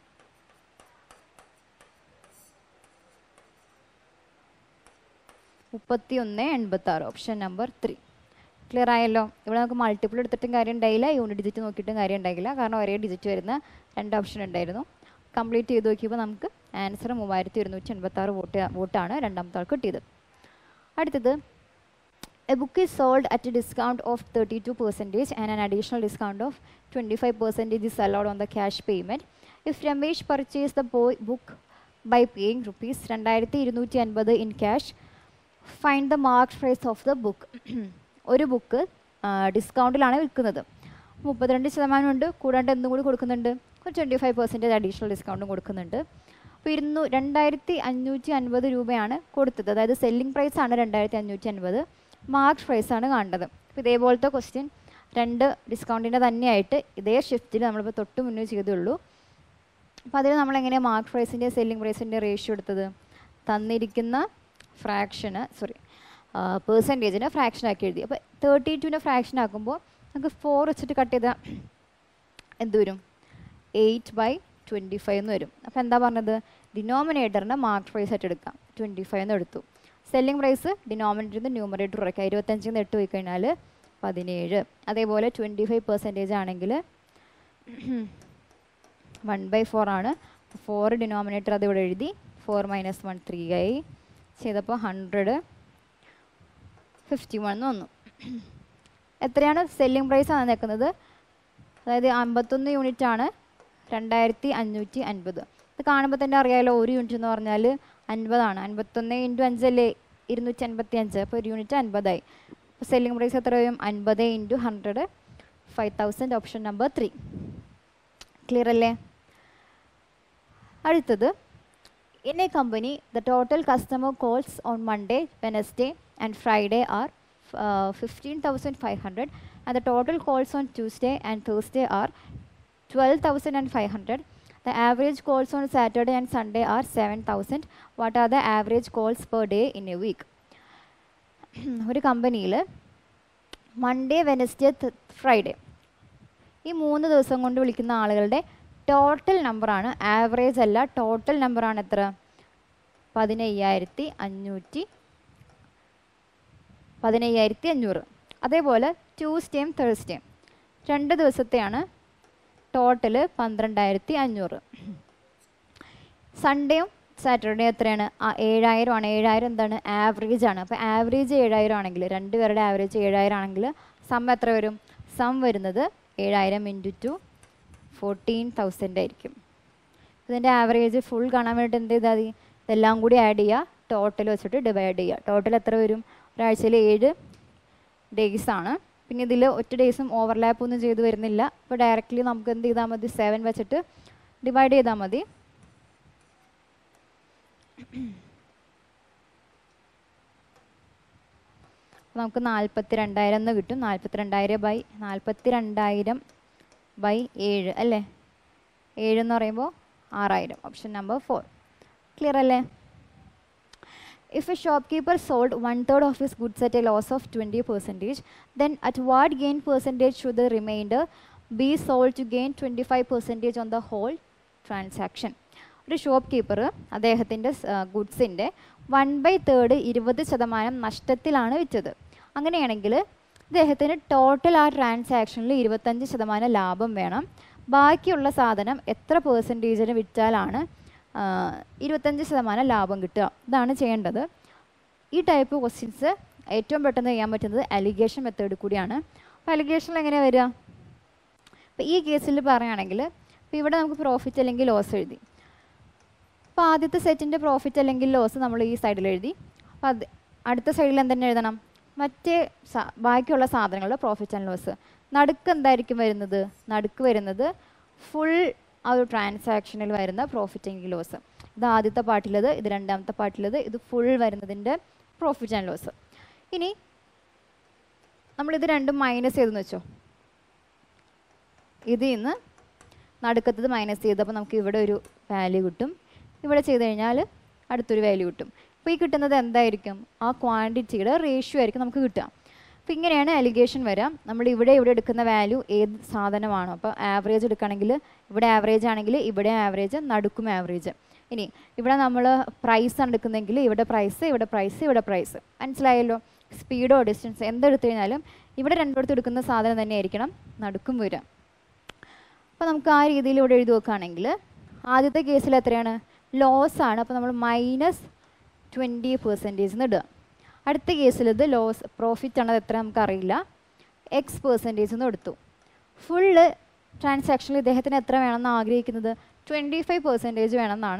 മുപ്പത്തി ഒന്ന് എൺപത്തി ആറ് ഓപ്ഷൻ നമ്പർ ത്രീ ക്ലിയർ ആയല്ലോ ഇവിടെ നമുക്ക് മൾട്ടിപ്പിൾ എടുത്തിട്ടും കാര്യം ഉണ്ടായില്ല യൂണിറ്റ് ഡിജിറ്റ് നോക്കിയിട്ടും കാര്യം ഉണ്ടായില്ല കാരണം ഒരേ ഡിജിറ്റ് വരുന്ന രണ്ട് ഓപ്ഷൻ ഉണ്ടായിരുന്നു കംപ്ലീറ്റ് ചെയ്ത് നോക്കിയപ്പോൾ നമുക്ക് ആൻസർ മൂവായിരത്തി ഒരുന്നൂറ്റി എൺപത്തി ആറ് വോട്ട് വോട്ടാണ് രണ്ടാമത്തെ ആൾക്ക് കിട്ടിയത് അടുത്തത് a book is sold at a discount of thirty two percentage and an additional discount of twenty five percentage is allowed on the cash payment if Ramesh purchase the boy book by paying rupees രണ്ടായിരത്തി ഇരുന്നൂറ്റി അൻപത് in cash find the mark price of the book ഒരു book ഡിസ്കൗണ്ടിലാണ് വിൽക്കുന്നത് മുപ്പത്തിരണ്ട് ശതമാനം ഉണ്ട് കൂടാണ്ട് എന്തും കൂടി കൊടുക്കുന്നുണ്ട് ഒരു ട്വൻറ്റി ഫൈവ് പെർസെൻറ്റേജ് അഡീഷണൽ ഡിസ്കൗണ്ടും കൊടുക്കുന്നുണ്ട് അപ്പോൾ ഇരുന്നൂ രണ്ടായിരത്തി അഞ്ഞൂറ്റി അൻപത് രൂപയാണ് കൊടുത്തത് അതായത് സെല്ലിംഗ് പ്രൈസ് ആണ് രണ്ടായിരത്തി അഞ്ഞൂറ്റി അൻപത് മാർക്ക് പ്രൈസ് ആണ് കാണേണ്ടത് അപ്പോൾ ഇതേപോലത്തെ ക്വസ്റ്റ്യൻ രണ്ട് ഡിസ്കൗണ്ടിൻ്റെ തന്നെയായിട്ട് ഇതേ ഷിഫ്റ്റിൽ നമ്മളിപ്പോൾ തൊട്ട് മുന്നേ ചെയ്തുള്ളൂ അപ്പോൾ അതിൽ നമ്മളെങ്ങനെ മാർക്ക് പ്രൈസിൻ്റെ സെല്ലിംഗ് പ്രൈസിൻ്റെ റേഷ്യോ എടുത്തത് തന്നിരിക്കുന്ന ഫ്രാക്ഷന് സോറി പേഴ്സൻറ്റേജിനെ ഫ്രാക്ഷൻ ആക്കി എഴുതി അപ്പോൾ തേർട്ടി ടുവിനെ ഫ്രാക്ഷൻ ആക്കുമ്പോൾ നമുക്ക് ഫോർ വെച്ചിട്ട് കട്ട് ചെയ്താൽ എന്ത് വരും എയ്റ്റ് ബൈ ട്വൻറ്റി ഫൈവ് എന്ന് വരും അപ്പോൾ എന്താ പറഞ്ഞത് ഡിനോമിനേറ്ററിന് മാർക്ക് പ്രൈസ് ആയിട്ട് എടുക്കാം ട്വൻറ്റി ഫൈവ് എന്ന് എടുത്തു സെല്ലിംഗ് പ്രൈസ് ഡിനോമിനേറ്ററിൽ നിന്ന് ന്യൂമറേറ്റർ കുറയ്ക്കുക ഇരുപത്തഞ്ചിൽ നിന്ന് എട്ട് പോയി കഴിഞ്ഞാൽ പതിനേഴ് അതേപോലെ ട്വൻറ്റി ഫൈവ് പെർസെൻറ്റേജ് ആണെങ്കിൽ വൺ ബൈ ഫോർ ആണ് ഫോർ ഡിനോമിനേറ്റർ അത് ഇവിടെ എഴുതി ഫോർ മൈനസ് വൺ ത്രീ ആയി ചെയ്തപ്പോൾ ഹൺഡ്രഡ് ഫിഫ്റ്റി വൺ എന്ന് വന്നു എത്രയാണ് സെല്ലിംഗ് പ്രൈസ് ആണ് നിൽക്കുന്നത് അതായത് അമ്പത്തൊന്ന് യൂണിറ്റ് ആണ് രണ്ടായിരത്തി അഞ്ഞൂറ്റി അൻപത് ഇത് കാണുമ്പോൾ തന്നെ അറിയാമല്ലോ ഒരു യൂണിറ്റ് എന്ന് പറഞ്ഞാൽ അൻപതാണ് അൻപത്തൊന്ന് ഇൻറ്റു അഞ്ചല്ലേ ഇരുന്നൂറ്റി അൻപത്തി അഞ്ച് അപ്പോൾ ഒരു യൂണിറ്റ് അൻപതായി അപ്പോൾ സെല്ലിംഗ് പ്രൈസ് എത്ര വരും അൻപത് into hundred five thousand option number three clear അല്ലേ അടുത്തത് in a company the total customer calls on Monday Wednesday and Friday are fifteen thousand five hundred and the total calls on Tuesday and Thursday are twelve thousand and five hundred the average calls on Saturday and Sunday are seven thousand what are the average calls per day in a week ഒരു കമ്പനിയിൽ Monday Wednesday Friday ഈ മൂന്ന് ദിവസം കൊണ്ട് വിളിക്കുന്ന ആളുകളുടെ total നമ്പറാണ് average അല്ല ടോട്ടൽ നമ്പറാണ് എത്ര പതിനയ്യായിരത്തി അഞ്ഞൂറ്റി പതിനയ്യായിരത്തി അഞ്ഞൂറ് അതേപോലെ ട്യൂസ്ഡേയും തേഴ്സ്ഡേയും രണ്ട് ദിവസത്തെയാണ് ടോട്ടൽ പന്ത്രണ്ടായിരത്തി അഞ്ഞൂറ് സൺഡേയും സാറ്റർഡേ എത്രയാണ് ആ ഏഴായിരം ആണ് ഏഴായിരം എന്താണ് ആവറേജ് ആണ് അപ്പോൾ ആവറേജ് ഏഴായിരം ആണെങ്കിൽ രണ്ട് പേരുടെ ആവറേജ് ഏഴായിരം ആണെങ്കിൽ സം എത്ര വരും സം വരുന്നത് ഏഴായിരം ഇൻറ്റു ടു ഫോർട്ടീൻ തൗസൻഡ് ആയിരിക്കും ഇതിൻ്റെ ആവറേജ് ഫുൾ കാണാൻ വേണ്ടിയിട്ട് എന്ത് ചെയ്താൽ മതി ഇതെല്ലാം കൂടി ആഡ് ചെയ്യുക ടോട്ടൽ വെച്ചിട്ട് ഡിവൈഡ് ചെയ്യുക ടോട്ടൽ എത്ര വരും ഒരാഴ്ചയിൽ ഏഴ് ഡേയ്സ് ആണ് പിന്നെ ഇതിൽ ഒറ്റ ഡേയ്സും ഓവർലാപ്പ് ഒന്നും ചെയ്ത് വരുന്നില്ല അപ്പോൾ ഡയറക്റ്റ്ലി നമുക്ക് എന്ത് ചെയ്താൽ മതി സെവൻ വെച്ചിട്ട് ഡിവൈഡ് ചെയ്താൽ മതി നമുക്ക് നാൽപ്പത്തി രണ്ടായിരം എന്ന് കിട്ടും നാൽപ്പത്തി രണ്ടായിരം ബൈ നാൽപ്പത്തി രണ്ടായിരം ബൈ ഏഴ് അല്ലേ ഏഴ് എന്ന് പറയുമ്പോൾ ആറായിരം ഓപ്ഷൻ നമ്പർ ഫോർ ക്ലിയർ അല്ലേ If a shopkeeper sold one third of his goods at a loss of 20 percentage, then at what gain percentage should the remainder be sold to gain 25 percentage on the whole transaction? ഒരു shopkeeper അദ്ദേഹത്തിൻ്റെ ഗുഡ്സിൻ്റെ one by third ഇരുപത് ശതമാനം നഷ്ടത്തിലാണ് വിറ്റത് അങ്ങനെയാണെങ്കിൽ ഇദ്ദേഹത്തിന് total ആ ട്രാൻസാക്ഷനിൽ ഇരുപത്തഞ്ച് ശതമാനം ലാഭം വേണം ബാക്കിയുള്ള സാധനം എത്ര പേഴ്സൻറ്റേജിന് വിറ്റാലാണ് ഇരുപത്തഞ്ച് ശതമാനം ലാഭം കിട്ടുക ഇതാണ് ചെയ്യേണ്ടത് ഈ ടൈപ്പ് ക്വസ്റ്റ്യൻസ് ഏറ്റവും പെട്ടെന്ന് ചെയ്യാൻ പറ്റുന്നത് അലിഗേഷൻ മെത്തേഡ് കൂടിയാണ് അപ്പോൾ അലിഗേഷനിൽ എങ്ങനെയാണ് വരിക അപ്പോൾ ഈ കേസിൽ പറയുകയാണെങ്കിൽ ഇപ്പോൾ ഇവിടെ നമുക്ക് പ്രോഫിറ്റ് അല്ലെങ്കിൽ ലോസ് എഴുതി അപ്പോൾ ആദ്യത്തെ സെറ്റിൻ്റെ പ്രോഫിറ്റ് അല്ലെങ്കിൽ ലോസ് നമ്മൾ ഈ സൈഡിൽ എഴുതി അപ്പോൾ അത് അടുത്ത സൈഡിൽ എന്തെന്നെ എഴുതണം മറ്റേ സാ- ബാക്കിയുള്ള സാധനങ്ങളുടെ പ്രോഫിറ്റ് ആൻഡ് ലോസ് നടുക്ക് എന്തായിരിക്കും വരുന്നത് നടുക്ക് വരുന്നത് ഫുൾ ആ ഒരു ട്രാൻസാക്ഷനിൽ വരുന്ന പ്രോഫിറ്റ് ആൻഡ് ലോസ് ഇത് ആദ്യത്തെ പാർട്ടിലത് ഇത് രണ്ടാമത്തെ പാർട്ടിലത് ഇത് ഫുൾ വരുന്നതിൻ്റെ പ്രോഫിറ്റ് ആൻഡ് ലോസ് ഇനി നമ്മളിത് രണ്ടും മൈനസ് ചെയ്തെന്ന് വെച്ചോ ഇതിൽ നിന്ന് നടുക്കത്തത് മൈനസ് ചെയ്തപ്പോൾ നമുക്ക് ഇവിടെ ഒരു വാല്യൂ കിട്ടും ഇവിടെ ചെയ്ത് കഴിഞ്ഞാൽ അടുത്തൊരു വാല്യൂ കിട്ടും അപ്പോൾ ഈ കിട്ടുന്നത് എന്തായിരിക്കും ആ ക്വാണ്ടിറ്റിയുടെ റേഷ്യോ ആയിരിക്കും നമുക്ക് കിട്ടുക അപ്പോൾ ഇങ്ങനെയാണ് അലിഗേഷൻ വരാം നമ്മൾ ഇവിടെ ഇവിടെ എടുക്കുന്ന വാല്യൂ ഏത് സാധനമാണോ അപ്പോൾ ആവറേജ് എടുക്കുകയാണെങ്കിൽ ഇവിടെ ആവറേജ് ആണെങ്കിൽ ഇവിടെ ആവറേജ് നടുക്കും ആവറേജ് ഇനി ഇവിടെ നമ്മൾ പ്രൈസ് ആണ് എടുക്കുന്നതെങ്കിൽ ഇവിടെ പ്രൈസ് ഇവിടെ പ്രൈസ് ഇവിടെ പ്രൈസ് മനസ്സിലായല്ലോ സ്പീഡോ ഡിസ്റ്റൻസ് എന്തെടുത്തു കഴിഞ്ഞാലും ഇവിടെ രണ്ടിടത്ത് എടുക്കുന്ന സാധനം തന്നെ ആയിരിക്കണം നടുക്കും വരിക അപ്പോൾ നമുക്ക് ആ രീതിയിൽ ഇവിടെ എഴുതി നോക്കുകയാണെങ്കിൽ ആദ്യത്തെ കേസിൽ എത്രയാണ് ലോസ് ആണ് അപ്പോൾ നമ്മൾ മൈനസ് ട്വൻറ്റി പെർസെൻറ്റേജ് എന്ന് ഇടുക അടുത്ത കേസിൽ ഇത് ലോസ് പ്രോഫിറ്റ് ആണ് അത് എത്ര നമുക്കറിയില്ല എക്സ് പെർസെൻറ്റേജ് എന്ന് എടുത്തു ഫുള്ള് ട്രാൻസാക്ഷനിൽ ഇദ്ദേഹത്തിന് എത്ര വേണമെന്ന് ആഗ്രഹിക്കുന്നത് ട്വൻറ്റി ഫൈവ് പെർസെൻറ്റേജ് വേണമെന്നാണ്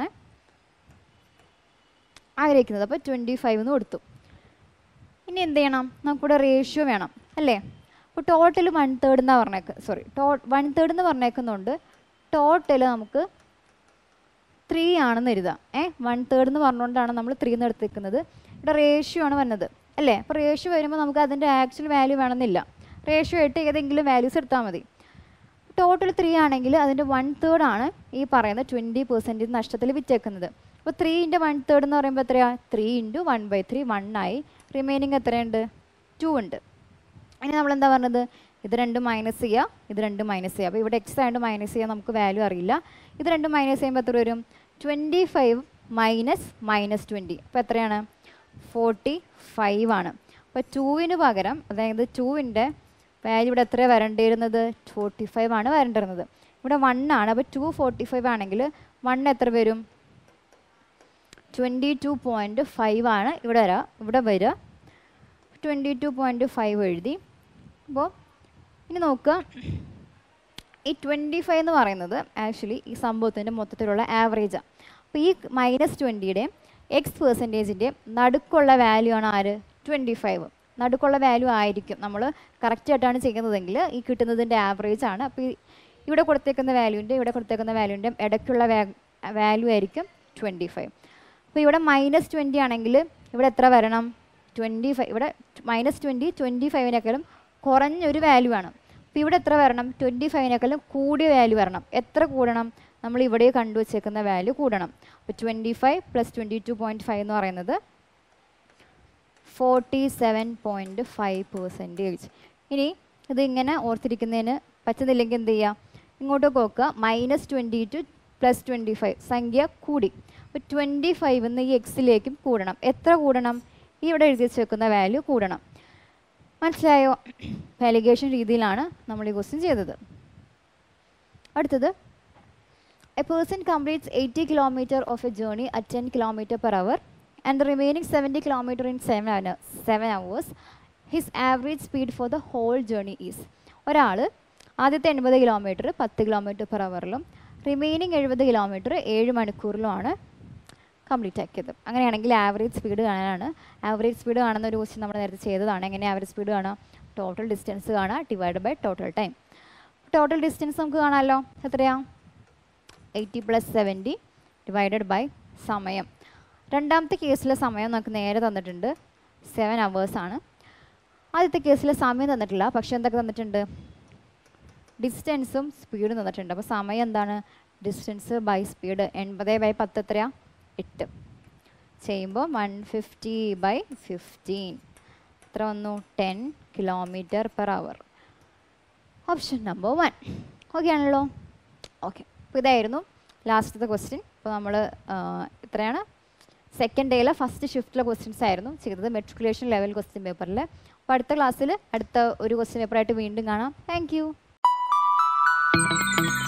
ആഗ്രഹിക്കുന്നത് അപ്പോൾ ട്വൻറ്റി ഫൈവ് എന്ന് കൊടുത്തു ഇനി എന്ത് ചെയ്യണം നമുക്കിവിടെ റേഷ്യോ വേണം അല്ലേ അപ്പോൾ ടോട്ടൽ വൺ തേർഡ് എന്നാണ് പറഞ്ഞേക്ക് സോറി ടോ വൺ തേർഡ് എന്ന് പറഞ്ഞേക്കുന്നുണ്ട് ടോട്ടൽ നമുക്ക് ത്രീ ആണെന്ന് എഴുതാം ഏ വൺ തേർഡ് എന്ന് പറഞ്ഞുകൊണ്ടാണ് നമ്മൾ ത്രീ എന്ന് എടുത്തേക്കുന്നത് ഇവിടെ റേഷ്യോ ആണ് വന്നത് അല്ലേ അപ്പോൾ റേഷ്യോ വരുമ്പോൾ നമുക്ക് അതിൻ്റെ ആക്ച്വൽ വാല്യൂ വേണമെന്നില്ല റേഷ്യോ ആയിട്ട് ഏതെങ്കിലും വാല്യൂസ് എടുത്താൽ മതി ടോട്ടൽ ത്രീ ആണെങ്കിൽ അതിൻ്റെ വൺ തേർഡ് ആണ് ഈ പറയുന്ന ട്വൻറ്റി പെർസെൻറ്റേജ് നഷ്ടത്തിൽ വിറ്റേക്കുന്നത് അപ്പോൾ ത്രീ ഇൻറ്റു വൺ തേർഡ് എന്ന് പറയുമ്പോൾ എത്രയാണ് three into one by three one ആയി റിമൈനിങ് എത്രയുണ്ട് ടു ഉണ്ട് ഇനി നമ്മൾ എന്താ പറഞ്ഞത് ഇത് രണ്ടും മൈനസ് ചെയ്യുക ഇത് രണ്ടും മൈനസ് ചെയ്യുക അപ്പോൾ ഇവിടെ എക്സ് ആയതുകൊണ്ട് മൈനസ് ചെയ്യാൻ നമുക്ക് വാല്യൂ അറിയില്ല ഇത് രണ്ടും മൈനസ് ചെയ്യുമ്പോൾ എത്ര വരും twenty five minus minus twenty അപ്പോൾ എത്രയാണ് ഫോർട്ടി ഫൈവ് ആണ് അപ്പോൾ ടൂവിന് പകരം അതായത് ടൂവിൻ്റെ വാല്യൂ ഇവിടെ എത്ര വരണ്ടിരുന്നത് ഫോർട്ടി ഫൈവ് ആണ് വരണ്ടിരുന്നത് ഇവിടെ വൺ ആണ് അപ്പോൾ ടു ഫോർട്ടി ഫൈവ് ആണെങ്കിൽ വൺ എത്ര വരും ട്വൻറ്റി ടു പോയിൻറ്റ് ഫൈവ് ആണ് ഇവിടെ വരാം ഇവിടെ വരിക ട്വൻറ്റി ടു പോയിൻറ്റ് ഫൈവ് എഴുതി അപ്പോൾ ഇനി നോക്കുക ഈ ട്വൻറ്റി ഫൈവ് എന്ന് പറയുന്നത് ആക്ച്വലി ഈ സംഭവത്തിൻ്റെ മൊത്തത്തിലുള്ള ആവറേജാണ് അപ്പോൾ ഈ മൈനസ് ട്വൻറ്റിയുടെയും എക്സ് പെർസെൻറ്റേജിൻ്റെയും നടുക്കുള്ള വാല്യൂ ആണ് ആര് ട്വൻറ്റി ഫൈവ് നടുക്കുള്ള വാല്യൂ ആയിരിക്കും നമ്മൾ കറക്റ്റായിട്ടാണ് ചെയ്യുന്നതെങ്കിൽ ഈ കിട്ടുന്നതിൻ്റെ ആവറേജ് ആണ് അപ്പോൾ ഈ ഇവിടെ കൊടുത്തേക്കുന്ന വാല്യൂൻ്റെ ഇവിടെ കൊടുത്തേക്കുന്ന വാല്യൂൻ്റെ ഇടയ്ക്കുള്ള വാല്യൂ ആയിരിക്കും ട്വൻറ്റി ഫൈവ് അപ്പോൾ ഇവിടെ മൈനസ് ട്വൻറ്റി ആണെങ്കിൽ ഇവിടെ എത്ര വരണം ട്വൻറ്റി ഫൈവ് ഇവിടെ മൈനസ് ട്വൻറ്റി ട്വൻറ്റി ഫൈവിനേക്കാളും കുറഞ്ഞൊരു വാല്യൂ ആണ് അപ്പോൾ ഇവിടെ എത്ര വരണം ട്വൻറ്റി ഫൈവിനേക്കാളും കൂടിയ വാല്യൂ വരണം എത്ര കൂടണം നമ്മൾ ഇവിടെ കണ്ടുവച്ചേക്കുന്ന വാല്യൂ കൂടണം അപ്പോൾ twenty five plus twenty two point five എന്ന് പറയുന്നത് forty seven point five percentage ഇനി ഇത് ഇങ്ങനെ ഓർത്തിരിക്കുന്നതിന് പറ്റുന്നില്ലെങ്കിൽ എന്ത് ചെയ്യുക ഇങ്ങോട്ട് നോക്കുക minus twenty two plus twenty five സംഖ്യ കൂടി അപ്പോൾ ട്വൻറ്റി ഫൈവ് എന്ന് ഈ എക്സിലേക്കും കൂടണം എത്ര കൂടണം ഈ ഇവിടെ എഴുതി വെച്ചേക്കുന്ന വാല്യൂ കൂടണം മനസ്സിലായോ വാലിഗേഷൻ രീതിയിലാണ് നമ്മൾ ഈ ക്വസ്റ്റ്യൻ ചെയ്തത് അടുത്തത് a person completes eighty kilometer of a journey at ten kilometer per hour and the remaining seventy kilometer in seven seven hours his average speed for the whole journey is ഒരാൾ ആദ്യത്തെ എൺപത് kilometer പത്ത് kilometer per അവറിലും remaining എഴുപത് kilometer ഏഴ് മണിക്കൂറിലുമാണ് complete ആക്കിയത് അങ്ങനെയാണെങ്കിൽ ആവറേജ് സ്പീഡ് കാണാനാണ് ആവറേജ് സ്പീഡ് കാണുന്ന ഒരു ക്വസ്റ്റ്യൻ നമ്മൾ നേരത്തെ ചെയ്തതാണ് എങ്ങനെ ആവറേജ് സ്പീഡ് കാണാം ടോട്ടൽ ഡിസ്റ്റൻസ് കാണാം divide by total time total distance നമുക്ക് കാണാമല്ലോ എത്രയാ eighty plus seventy divided by സമയം രണ്ടാമത്തെ കേസിലെ സമയം നമുക്ക് നേരെ തന്നിട്ടുണ്ട് സെവൻ ആണ് ആദ്യത്തെ കേസിലെ സമയം തന്നിട്ടില്ല പക്ഷെ എന്തൊക്കെ തന്നിട്ടുണ്ട് ഡിസ്റ്റൻസും സ്പീഡും തന്നിട്ടുണ്ട് അപ്പോൾ സമയം എന്താണ് ഡിസ്റ്റൻസ് ബൈ സ്പീഡ് എൺപത് ബൈ പത്ത് എത്രയാ എട്ട് ചെയ്യുമ്പോൾ വൺ ഫിഫ്റ്റി ബൈ ഫിഫ്റ്റീൻ എത്ര വന്നു ten kilometer per hour option number one okay ആണല്ലോ ഓക്കെ അപ്പോൾ ഇതായിരുന്നു ലാസ്റ്റത്തെ ക്വസ്റ്റ്യൻ ഇപ്പോൾ നമ്മൾ ഇത്രയാണ് സെക്കൻഡ് ഡേയിലെ ഫസ്റ്റ് ഷിഫ്റ്റിലെ ക്വസ്റ്റ്യൻസ് ആയിരുന്നു ചെയ്തത് മെട്രിക്കുലേഷൻ ലെവൽ ക്വസ്റ്റ്യൻ പേപ്പറിൽ അപ്പോൾ അടുത്ത ക്ലാസ്സിൽ അടുത്ത ഒരു ക്വസ്റ്റ്യൻ പേപ്പറായിട്ട് വീണ്ടും കാണാം താങ്ക്